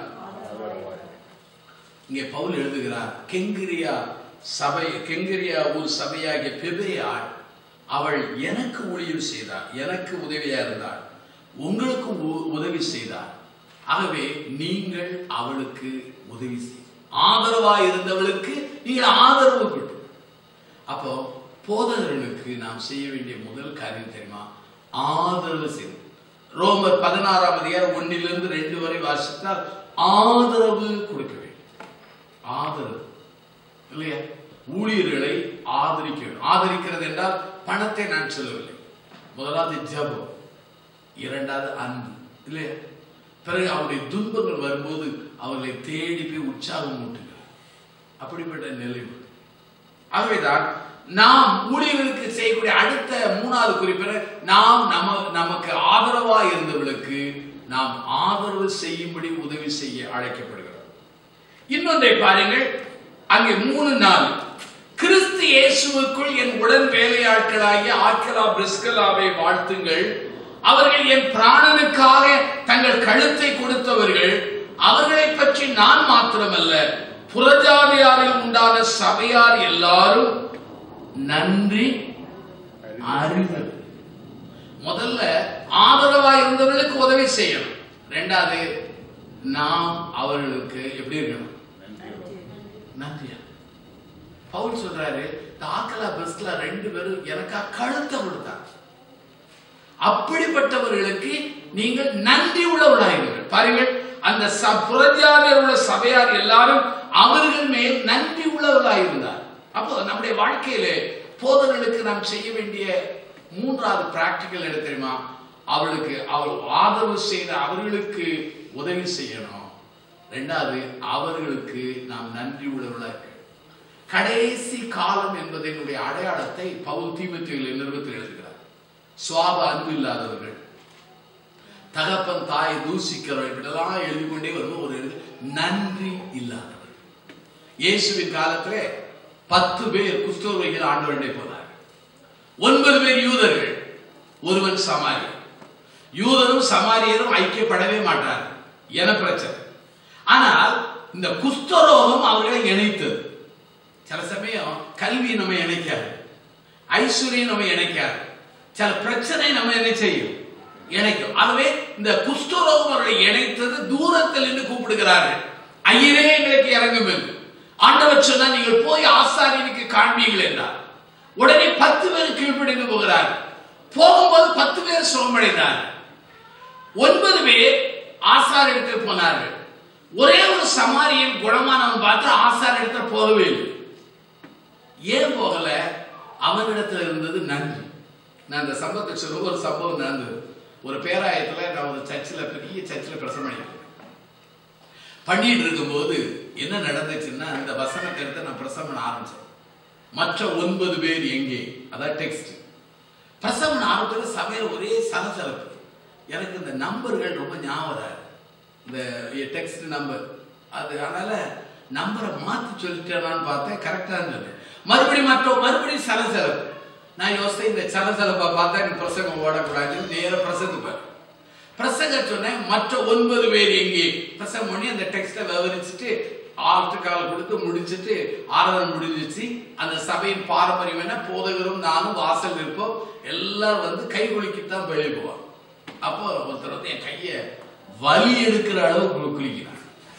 இங்கே பவுல் எழுதுகிறார் கெங்கிரியா சபை கெங்கிரியா ஒரு சபையாகிய பெபேயாள் அவள் எனக்கு ஊழியம் செய்தார் எனக்கு உதவியா இருந்தாள் உங்களுக்கு உ- உதவி செய்தார் ஆகவே நீங்கள் அவளுக்கு உதவி செய் ஆதரவா இருந்தவளுக்கு நீங்கள் ஆதரவு கொடு அப்போ போதகர்களுக்கு நாம் செய்ய வேண்டிய முதல் காரியம் தெரியுமா ஆதரவு செய்யும் ரோமர் பதினாறாம் அதிகாரம் ஒன்னிலிருந்து ரெண்டு வரை வாசித்தால் ஆதரவு கொடுக்க வேண்டும் ஆதரவு இல்லையா ஊழியர்களை ஆதரிக்க வேண்டும் ஆதரிக்கிறது என்றால் பணத்தை நான் சொல்லவில்லை முதலாவது ஜெபம் இரண்டாவது அன்பு இல்லையா பிறகு அவருடைய துன்பங்கள் வரும்போது அவர்களை தேடி போய் உற்சாகம் ஊட்டுகிறார் அப்படிப்பட்ட நிலை உண்டு. ஆகவேதான் நாம் ஊழியர்களுக்கு செய்யக்கூடிய அடுத்த மூணாவது குறிப்பிட நாம் நம நமக்கு ஆதரவா இருந்தவர்களுக்கு நாம் ஆதரவு செய்யும்படி உதவி செய்ய அழைக்கப்படுகிறோம் இன்னொன்றை பாருங்கள் அங்கே மூணு நாள் கிறிஸ்து இயேசுவுக்குள் என் உடன் வேலையாட்களாகிய ஆக்கலா பிரிஸ்கலாவை வாழ்த்துங்கள் அவர்கள் என் பிராணனுக்காக தங்கள் கழுத்தை கொடுத்தவர்கள் அவர்களை பற்றி நான் மாத்திரமல்ல புறஜாதியாரில் உண்டான சபையார் எல்லாரும் நன்றி அறிவு முதல்ல ஆதரவா இருந்தவர்களுக்கு உதவி செய்யணும் ரெண்டாவது நாம் அவர்களுக்கு எப்படி இருக்கணும் நன்றியா பவுல் சொல்றாரு இந்த ஆக்கலா பெஸ்ட்ல ரெண்டு பேரும் எனக்கா கழுத்தை கொடுத்தாங்க அப்படிப்பட்டவர்களுக்கு நீங்கள் நன்றி உள்ளவர்களாயிருங்கள் பாருங்கள் அந்த ச- புறஜாதியர் உள்ள சபையார் எல்லாரும் அவர்கள் மேல் நன்றி உள்ளவர்களாயிருந்தார் அப்போ நம்முடைய வாழ்க்கையிலே போதர்களுக்கு நாம் செய்ய வேண்டிய மூன்றாவது பிராக்டிக்கல் என்ன தெரியுமா அவளுக்கு அவள் ஆதரவு செய்த அவர்களுக்கு உதவி செய்யணும் ரெண்டாவது அவர்களுக்கு நாம் நன்றி உள்ளவர்களாக இருக்க கடைசி காலம் என்பதனுடைய அடையாளத்தை பவுல் தீமத்தியில் நிறுவத்தில் எழுதுகிறார் சுவாப அன்பு இல்லாதவர்கள் தகப்பன் தாய் தூசிக்கிறவர்கள் இப்படிலாம் எழுதி கொண்டே வரும்போது ஒரு எழுது நன்றி இல்லாதவர்கள் இயேசுவின் காலத்திலே பத்து பேர் குஸ்தோர்வைகள் ஆண்டவருடைய போனார்கள் ஒன்பது பேர் யூதர்கள் ஒருவன் சமாரியன் யூதரும் சமாரியரும் ஐக்கியப்படவே மாட்டார்கள் என பிரச்சனை ஆனால் இந்த குஸ்தரோகம் அவர்களை இணைத்தது சில சமயம் கல்வி நம்ம இணைக்காது ஐஸ்வர்யம் நம்ம இணைக்காது சில பிரச்சனை நம்ம என்ன செய்யும் இணைக்கும் ஆகவே இந்த குஷ்டரோகம் அவர்களை இணைத்தது தூரத்தில் இருந்து கூப்பிடுகிறார்கள் ஐயரே எங்களுக்கு இறங்கும் என்று ஆண்டவர் சொன்னா நீங்கள் போய் ஆசாரியனுக்கு காண்பீங்கள் என்றார் உடனே பத்து பேர் கீழ்ப்படிந்து போகிறார்கள் போகும்போது பத்து பேர் சுகமடைந்தார்கள் ஒன்பது பேர் ஆசாரியத்தில் போனார்கள் ஒரே ஒரு சமாரியன் குணமானவன் பார்த்து ஆசாரியத்தில் போகவே இல்லை ஏன் போகல அவனிடத்துல இருந்தது நன்றி நான் அந்த சம்பவத்தை சொல்ல ஒரு சம்பவம் நடந்தது ஒரு பேராயத்துல நான் ஒரு சர்ச்சில் பெரிய சர்ச்சில் பிரசவம் பண்ணிட்டு பண்ணிட்டு இருக்கும்போது என்ன நடந்துச்சுன்னா இந்த வசனத்தை எடுத்து நான் பிரசவம் பண்ண ஆரம்பிச்சேன் மற்ற ஒன்பது பேர் எங்கே அதான் டெக்ஸ்ட் பிரசவம் பண்ண ஆரம்பிச்சது சபையில் ஒரே சலசலப்பு எனக்கு இந்த நம்பர்கள் ரொம்ப ஞாபகம் வராது. இந்த டெக்ஸ்ட் நம்பர் அது அதனால நம்பரை மாத்தி சொல்லிட்டேனான்னு பார்த்தேன் கரெக்டா இருந்தது மறுபடியும் மற்ற மறுபடியும் சலசலப்பு நான் யோசித்தேன் இந்த சலசலப்பை பார்த்தா எனக்கு பிரசங்கம் ஓடக்கூடாதுன்னு நேர பிரசங்குப்பேன் பிரசங்க சொன்னேன் மற்ற ஒன்பது பேர் எங்கே பிரசங்கம் பண்ணி அந்த டெக்ஸ்ட விவரிச்சுட்டு ஆற்றுக்கால் கொடுத்து முடிச்சிட்டு ஆராதனை முடிஞ்சிச்சு அந்த சபையின் பாரம்பரியம் என்ன போதகரும் நானும் வாசல் இருப்போம் எல்லாரும் வந்து கை குலுக்கிட்டு தான் வெளியே போவாங்க அப்போ ஒருத்தர் வந்து என் கைய வலி எடுக்கிற அளவு குளிக்கிறான்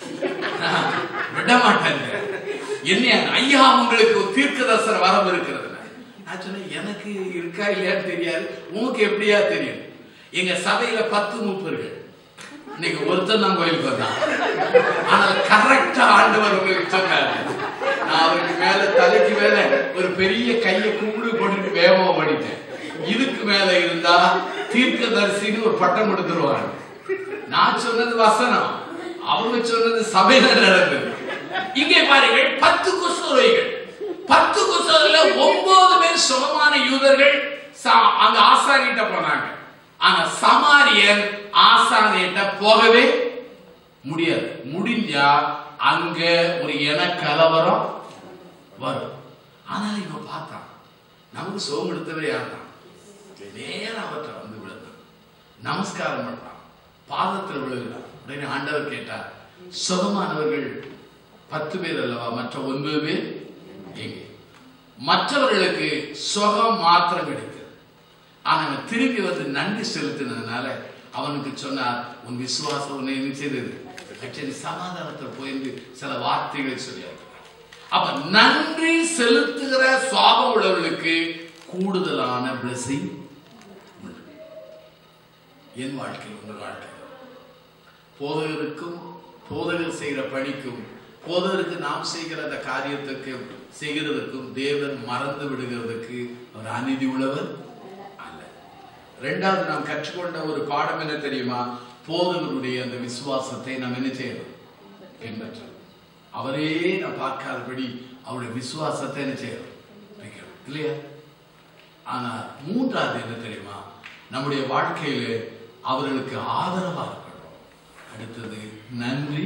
விட மாட்டாங்க என்ன ஐயா உங்களுக்கு ஒரு தீர்க்க தரிசன வரம் இருக்கிறது நான் சொன்னேன் எனக்கு இருக்கா இல்லையான்னு தெரியாது உனக்கு எப்படியா தெரியும் எங்க சபையில பத்து மூப்பர்கள் இன்னைக்கு ஒருத்தன் தான் கோயிலுக்கு வந்தான் ஆனால் கரெக்டா ஆண்டவர் உங்களுக்கு சொன்னாரு நான் அவருக்கு மேல தலைக்கு மேல ஒரு பெரிய கையை கும்பிடு போட்டுட்டு வேகமா ஓடிட்டேன் இதுக்கு மேல இருந்தா தீர்க்கதரிசின்னு ஒரு பட்டம் கொடுத்துருவாங்க நான் சொன்னது வசனம் அவங்க சொன்னது சபையில நடந்தது இங்கே பாருங்கள் பத்து குஷ்டரோகிகள் பத்து குஷ்டரோகில ஒன்பது பேர் சுகமான யூதர்கள் சா- அங்க ஆசாரிட்ட போனாங்க ஆனா சமாரியன் ஆசானிட்ட போகவே முடியாது முடிஞ்சா அங்க ஒரு என கலவரம் வரும் ஆனால் இவன் பார்த்தான் நமக்கு சோகம் எடுத்தவர் யார் தான் நேரம் அவற்றை வந்து விழுந்தான் நமஸ்காரம் பண்றான் பாதத்தில் விழுகிறான் உடனே ஆண்டவர் கேட்டார் சுகமானவர்கள் பத்து பேர் அல்லவா மற்ற ஒன்பது பேர் எங்கே மற்றவர்களுக்கு சுகம் மாத்திரம் கிடைத்தது ஆனா அவன் திரும்பி வந்து நன்றி செலுத்தினதுனால அவனுக்கு சொன்னார் உன் விசுவாசம் உன்னை என்ன செய்தது சரி சமாதானத்தில் போயிருந்து சில வார்த்தைகளை சொல்லியார் அப்ப நன்றி செலுத்துகிற சுவாபம் உள்ளவர்களுக்கு கூடுதலான blessing உண்டு என் வாழ்க்கை உங்கள் வாழ்க்கை போதகருக்கும் போதகர் செய்கிற பணிக்கும் போதகருக்கு நாம் செய்கிற அந்த காரியத்துக்கு செய்கிறதுக்கும் தேவன் மறந்து விடுகிறதுக்கு அவர் அநீதி உள்ளவர் அல்ல ரெண்டாவது நாம் கற்றுக்கொண்ட ஒரு பாடம் என்ன தெரியுமா போதகருடைய அந்த விசுவாசத்தை நாம் என்ன செய்யணும் பின்பற்றணும் அவரே நான் பார்க்காதபடி அவருடைய விசுவாசத்தை என்ன செய்யணும் வைக்கணும் இல்லையா ஆனா மூன்றாவது என்ன தெரியுமா நம்முடைய வாழ்க்கையில அவர்களுக்கு ஆதரவா இருக்கணும் அடுத்தது நன்றி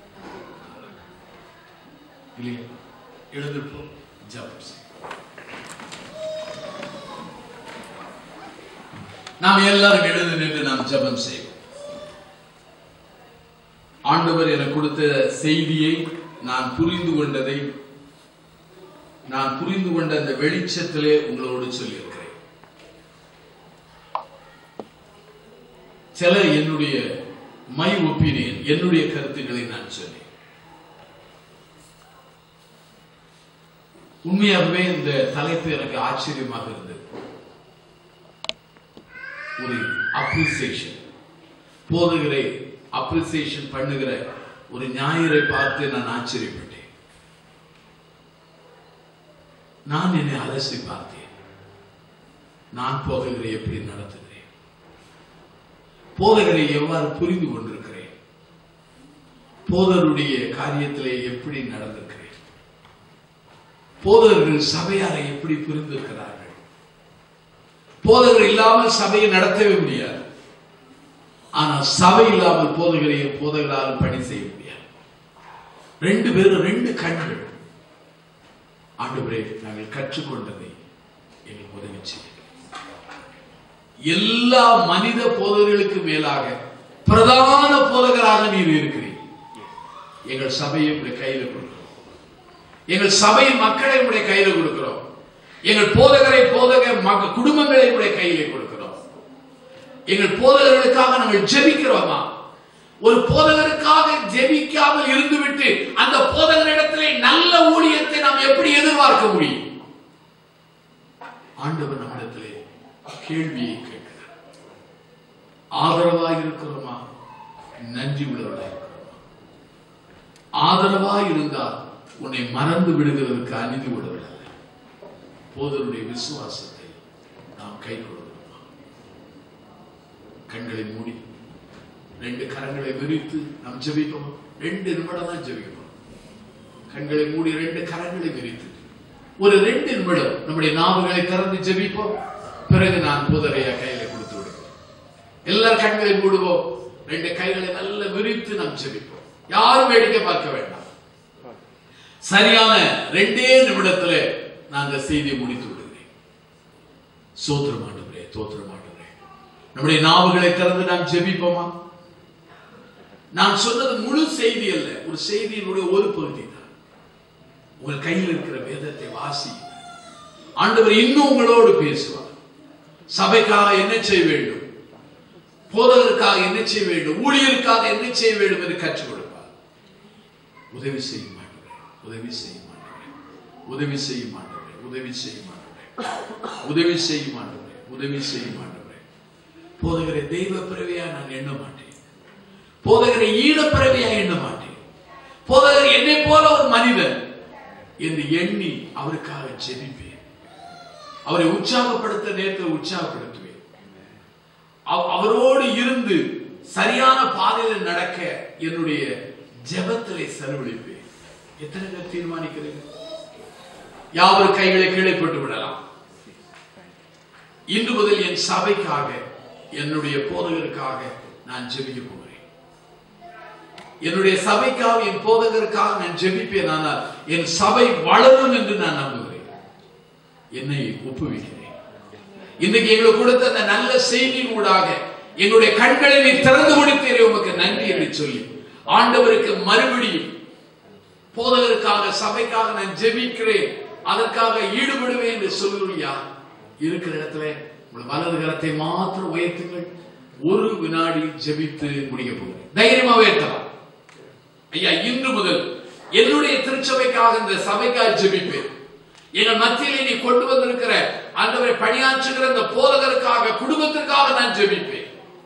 இல்லையா எழுந்திருப்போம் ஜபம் செய்வோம். நாம் எல்லாரும் எழுந்து நின்று நாம் ஜெபம் செய்வோம் ஆண்டவர் எனக்கு கொடுத்த செய்தியை நான் புரிந்து கொண்டதை நான் புரிந்து கொண்ட அந்த வெளிச்சத்திலே உங்களோடு சொல்லியிருக்கிறேன் சில என்னுடைய மை ஒப்பீனியன் என்னுடைய கருத்துக்களை நான் சொன்னேன் உண்மையாகவே இந்த தலைப்பு எனக்கு ஆச்சரியமாக இருந்தது ஒரு அப்ரிசியேஷன் போதுகிறை அப்ரிசியேஷன் பண்ணுகிற ஒரு ஞாயிறை பார்த்து நான் ஆச்சரியப்பட்டேன் நான் என்னை அலசி பார்த்தேன் நான் போதகரை எப்படி நடத்துகிறேன் போதகரை எவ்வாறு புரிந்து கொண்டிருக்கிறேன் போதருடைய காரியத்திலே எப்படி நடந்திருக்கிறேன் போதகர்கள் சபையாரை எப்படி புரிந்திருக்கிறார்கள் போதகர் இல்லாமல் சபையை நடத்தவே முடியாது ஆனால் சபை இல்லாமல் போதகரையும் போதகராலும் பணி செய்ய முடியாது ரெண்டு பேரும் ரெண்டு கண்கள் ஆண்டவரே நாங்கள் கற்றுக்கொண்டதை எங்களுக்கு உதவி செய்ய எல்லா மனித போதகர்களுக்கு மேலாக பிரதான போதகராக நீர் இருக்கிறீர் எங்கள் சபையை உடைய கையில கொடுக்கிறோம் எங்கள் சபையின் மக்களை உடைய கையில கொடுக்கிறோம் எங்கள் போதகரை போதக மக குடும்பங்களை உடைய கையிலே கொடுக்கிறோம் எங்கள் போதகர்களுக்காக நாங்கள் ஜெபிக்கிறோமா ஒரு போதகருக்காக ஜெபிக்காமல் இருந்துவிட்டு அந்த போதகரிடத்திலே நல்ல ஊழியத்தை நாம் எப்படி எதிர்பார்க்க முடியும் ஆண்டவர் நம்மிடத்திலே கேள்வியை கேட்கிறார் ஆதரவாய் இருக்கிறோமா நன்றி உள்ளவர்களாய் இருக்கிறோமா ஆதரவாய் இருந்தால் உன்னை மறந்து விடுகிறதுக்கு அநீதி உள்ளவர்கள் அல்ல போதருடைய விசுவாசத்தை நாம் கை கொள்கிறோமா கண்களை மூடி ரெண்டு கரங்களை விரித்து நாம் ஜெபிப்போம் ரெண்டு நிமிடம் தான் ஜெபிக்கணும் கண்களை மூடி ரெண்டு கரங்களை விரித்து ஒரு ரெண்டு நிமிடம் நம்முடைய நாவுகளை திறந்து ஜெபிப்போம் பிறகு நான் புதரையா கையில கொடுத்து விடுவேன் எல்லாரும் கண்களை மூடுவோம் ரெண்டு கைகளை நல்ல விரித்து நாம் ஜெபிப்போம் யாரும் வேடிக்கை பார்க்க வேண்டாம் சரியான ரெண்டே நிமிடத்துல நான் அந்த செய்தியை முடித்து விடுகிறேன் சோத்திரம் ஆண்டவரே தோத்திரம் ஆண்டவரே நம்முடைய நாவுகளை திறந்து நாம் ஜெபிப்போமா நான் சொன்னது முழு செய்தி அல்ல ஒரு செய்தியினுடைய ஒரு பகுதி தான் உங்கள் கையில் இருக்கிற வேதத்தை வாசி ஆண்டவர் இன்னும் உங்களோடு பேசுவார் சபைக்காக என்ன செய்ய வேண்டும் போதகருக்காக என்ன செய்ய வேண்டும் ஊழியருக்காக என்ன செய்ய வேண்டும் என்று கற்றுக் கொடுப்பார் உதவி செய்ய மாட்டவரே உதவி செய்ய மாட்டவரே உதவி செய்ய மாட்டவரே உதவி செய்ய மாட்டவரே உதவி செய்ய மாட்டவரே உதவி செய்ய மாட்டவரே போதகரை தெய்வ பிறவியா நான் எண்ண மாட்டேன் போதகரை ஈழப்பிறவியா எண்ண மாட்டேன் போதகர் என்னை போல ஒரு மனிதன் என்று எண்ணி அவருக்காக ஜெபிப்பேன் அவரை உற்சாகப்படுத்த நேரத்தில் உற்சாகப்படுத்துவேன் அவ- அவரோடு இருந்து சரியான பாதையில் நடக்க என்னுடைய ஜெபத்திலே செலவழிப்பேன் எத்தனை பேர் தீர்மானிக்கிறீங்க யாவர் கைகளை கீழே போட்டு விடலாம் இன்று முதல் என் சபைக்காக என்னுடைய போதகருக்காக நான் ஜெபிக்க போகிறேன் என்னுடைய சபைக்காக என் போதகருக்காக நான் ஜெபிப்பேன் ஆனால் என் சபை வளரும் என்று நான் நம்புகிறேன் என்னை ஒப்புவிக்கிறேன் இன்னைக்கு எங்களுக்கு கொடுத்த அந்த நல்ல செய்தியின் ஊடாக எங்களுடைய கண்களை நீ திறந்து கொடுத்தீரே உமக்கு நன்றி என்று சொல்லி ஆண்டவருக்கு மறுபடியும் போதகருக்காக சபைக்காக நான் ஜெபிக்கிறேன் அதற்காக ஈடுபடுவேன் என்று சொல்லுறியா இருக்கிற இடத்துல உங்கள் வலது கரத்தை மாத்திரம் உயர்த்துங்கள் ஒரு வினாடி ஜெபித்து முடிக்க போகிறேன் தைரியமா உயர்த்தலாம் ஐயா இன்று முதல் என்னுடைய திருச்சபைக்காக இந்த சபைக்காக ஜெபிப்பேன் எங்கள் மத்தியிலே நீ கொண்டு வந்திருக்கிற ஆண்டவரை பணியாற்றுகிற இந்த போதகருக்காக குடும்பத்திற்காக நான் ஜெபிப்பேன்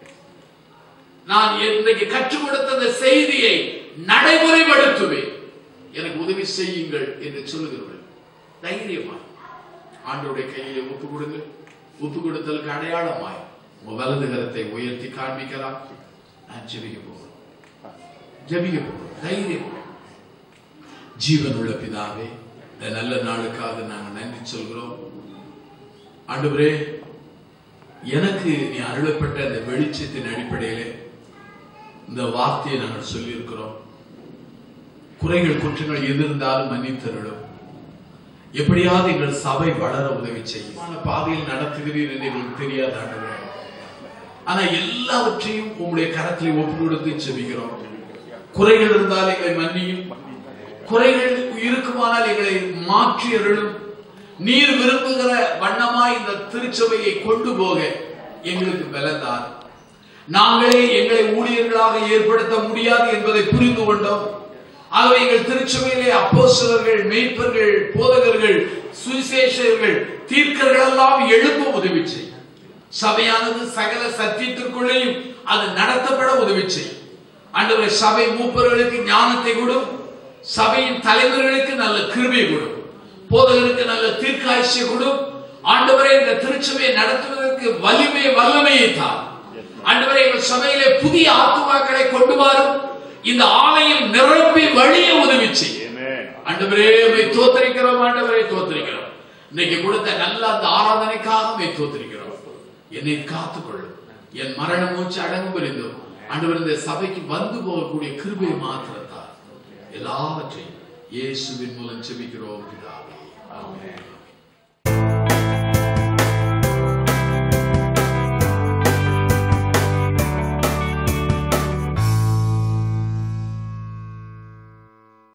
நான் இன்றைக்கு கற்றுக் கொடுத்த அந்த செய்தியை நடைமுறைப்படுத்துவேன் எனக்கு உதவி செய்யுங்கள் என்று சொல்லுகிறவர்கள் தைரியமாய் ஆண்டவருடைய கையிலே ஒப்பு கொடுங்க ஒப்பு கொடுத்தலுக்கு அடையாளமாய் உங்க வலது கரத்தை உயர்த்தி காண்பிக்கலாம் நான் ஜெபிக்க போகிறேன் ஜெபிக்க போகிறோம் தைரியம் ஜீவன் உள்ள பிதாவே இந்த நல்ல நாளுக்காக நாங்கள் நன்றி சொல்கிறோம் ஆண்டவரே எனக்கு நீ அருளப்பட்ட அந்த வெளிச்சத்தின் அடிப்படையிலே இந்த வார்த்தையை நாங்கள் சொல்லியிருக்கிறோம் குறைகள் குற்றங்கள் எது இருந்தாலும் மன்னித்தருளும் எப்படியாவது எங்கள் சபை வளர உதவி செய்யும் ஆனா பாதையில் நடத்துகிறீர் என்று எங்களுக்கு தெரியாத ஆண்டவரே ஆனா எல்லாவற்றையும் உங்களுடைய கரத்தில் ஒப்பு கொடுத்து செபிக்கிறோம் குறைகள் இருந்தால் எங்களை மன்னியும் குறைகள் இருக்குமானால் எங்களை மாற்றி அருளும் நீர் விரும்புகிற வண்ணமாய் இந்த திருச்சபையை கொண்டு போக எங்களுக்கு பலந்தார் நாங்களே எங்களை ஊழியர்களாக ஏற்படுத்த முடியாது என்பதை புரிந்து கொண்டோம் ஆகவே எங்கள் திருச்சபையிலே அப்போஸ்தலர்கள் மெய்ப்பர்கள் போதகர்கள் சுவிசேஷர்கள் தீர்க்கர்கள் எல்லாம் எழும்ப உதவி செய்யும் சபையானது சகல சத்தியத்திற்குள்ளேயும் அது நடத்தப்பட உதவி செய்யும் ஆண்டவரே சபை மூப்பர்களுக்கு ஞானத்தை கொடும் சபையின் தலைவர்களுக்கு நல்ல கிருபை கொடும் போதகருக்கு நல்ல தீர்க்காட்சியை கொடும் ஆண்டவரே இந்த திருச்சபையை நடத்துவதற்கு வலிமை வல்லமையை தான் ஆண்டவரே எங்கள் சபையிலே புதிய ஆத்துமாக்களை கொண்டு வரும் இந்த ஆலயம் நிரம்பி வழிய உதவி செய்யும் Amen. ஆண்டவரே உம்மை தோத்தரிக்கிறோம் ஆண்டவரே தோத்தரிக்கிறோம் இன்னைக்கு கொடுத்த நல்ல அந்த ஆராதனைக்காக உம்மை தோத்தரிக்கிறோம் என்னை காத்துக்கொள்ளும் என் மரண மூச்சு அடங்கும் புரிந்தும் ஆண்டவர் இந்த சபைக்கு வந்து போகக்கூடிய கிருபை மாத்திரத்தால் எல்லாவற்றையும் இயேசுவின் மூலம் செபிக்கிறோம் பிதாவே ஆமென்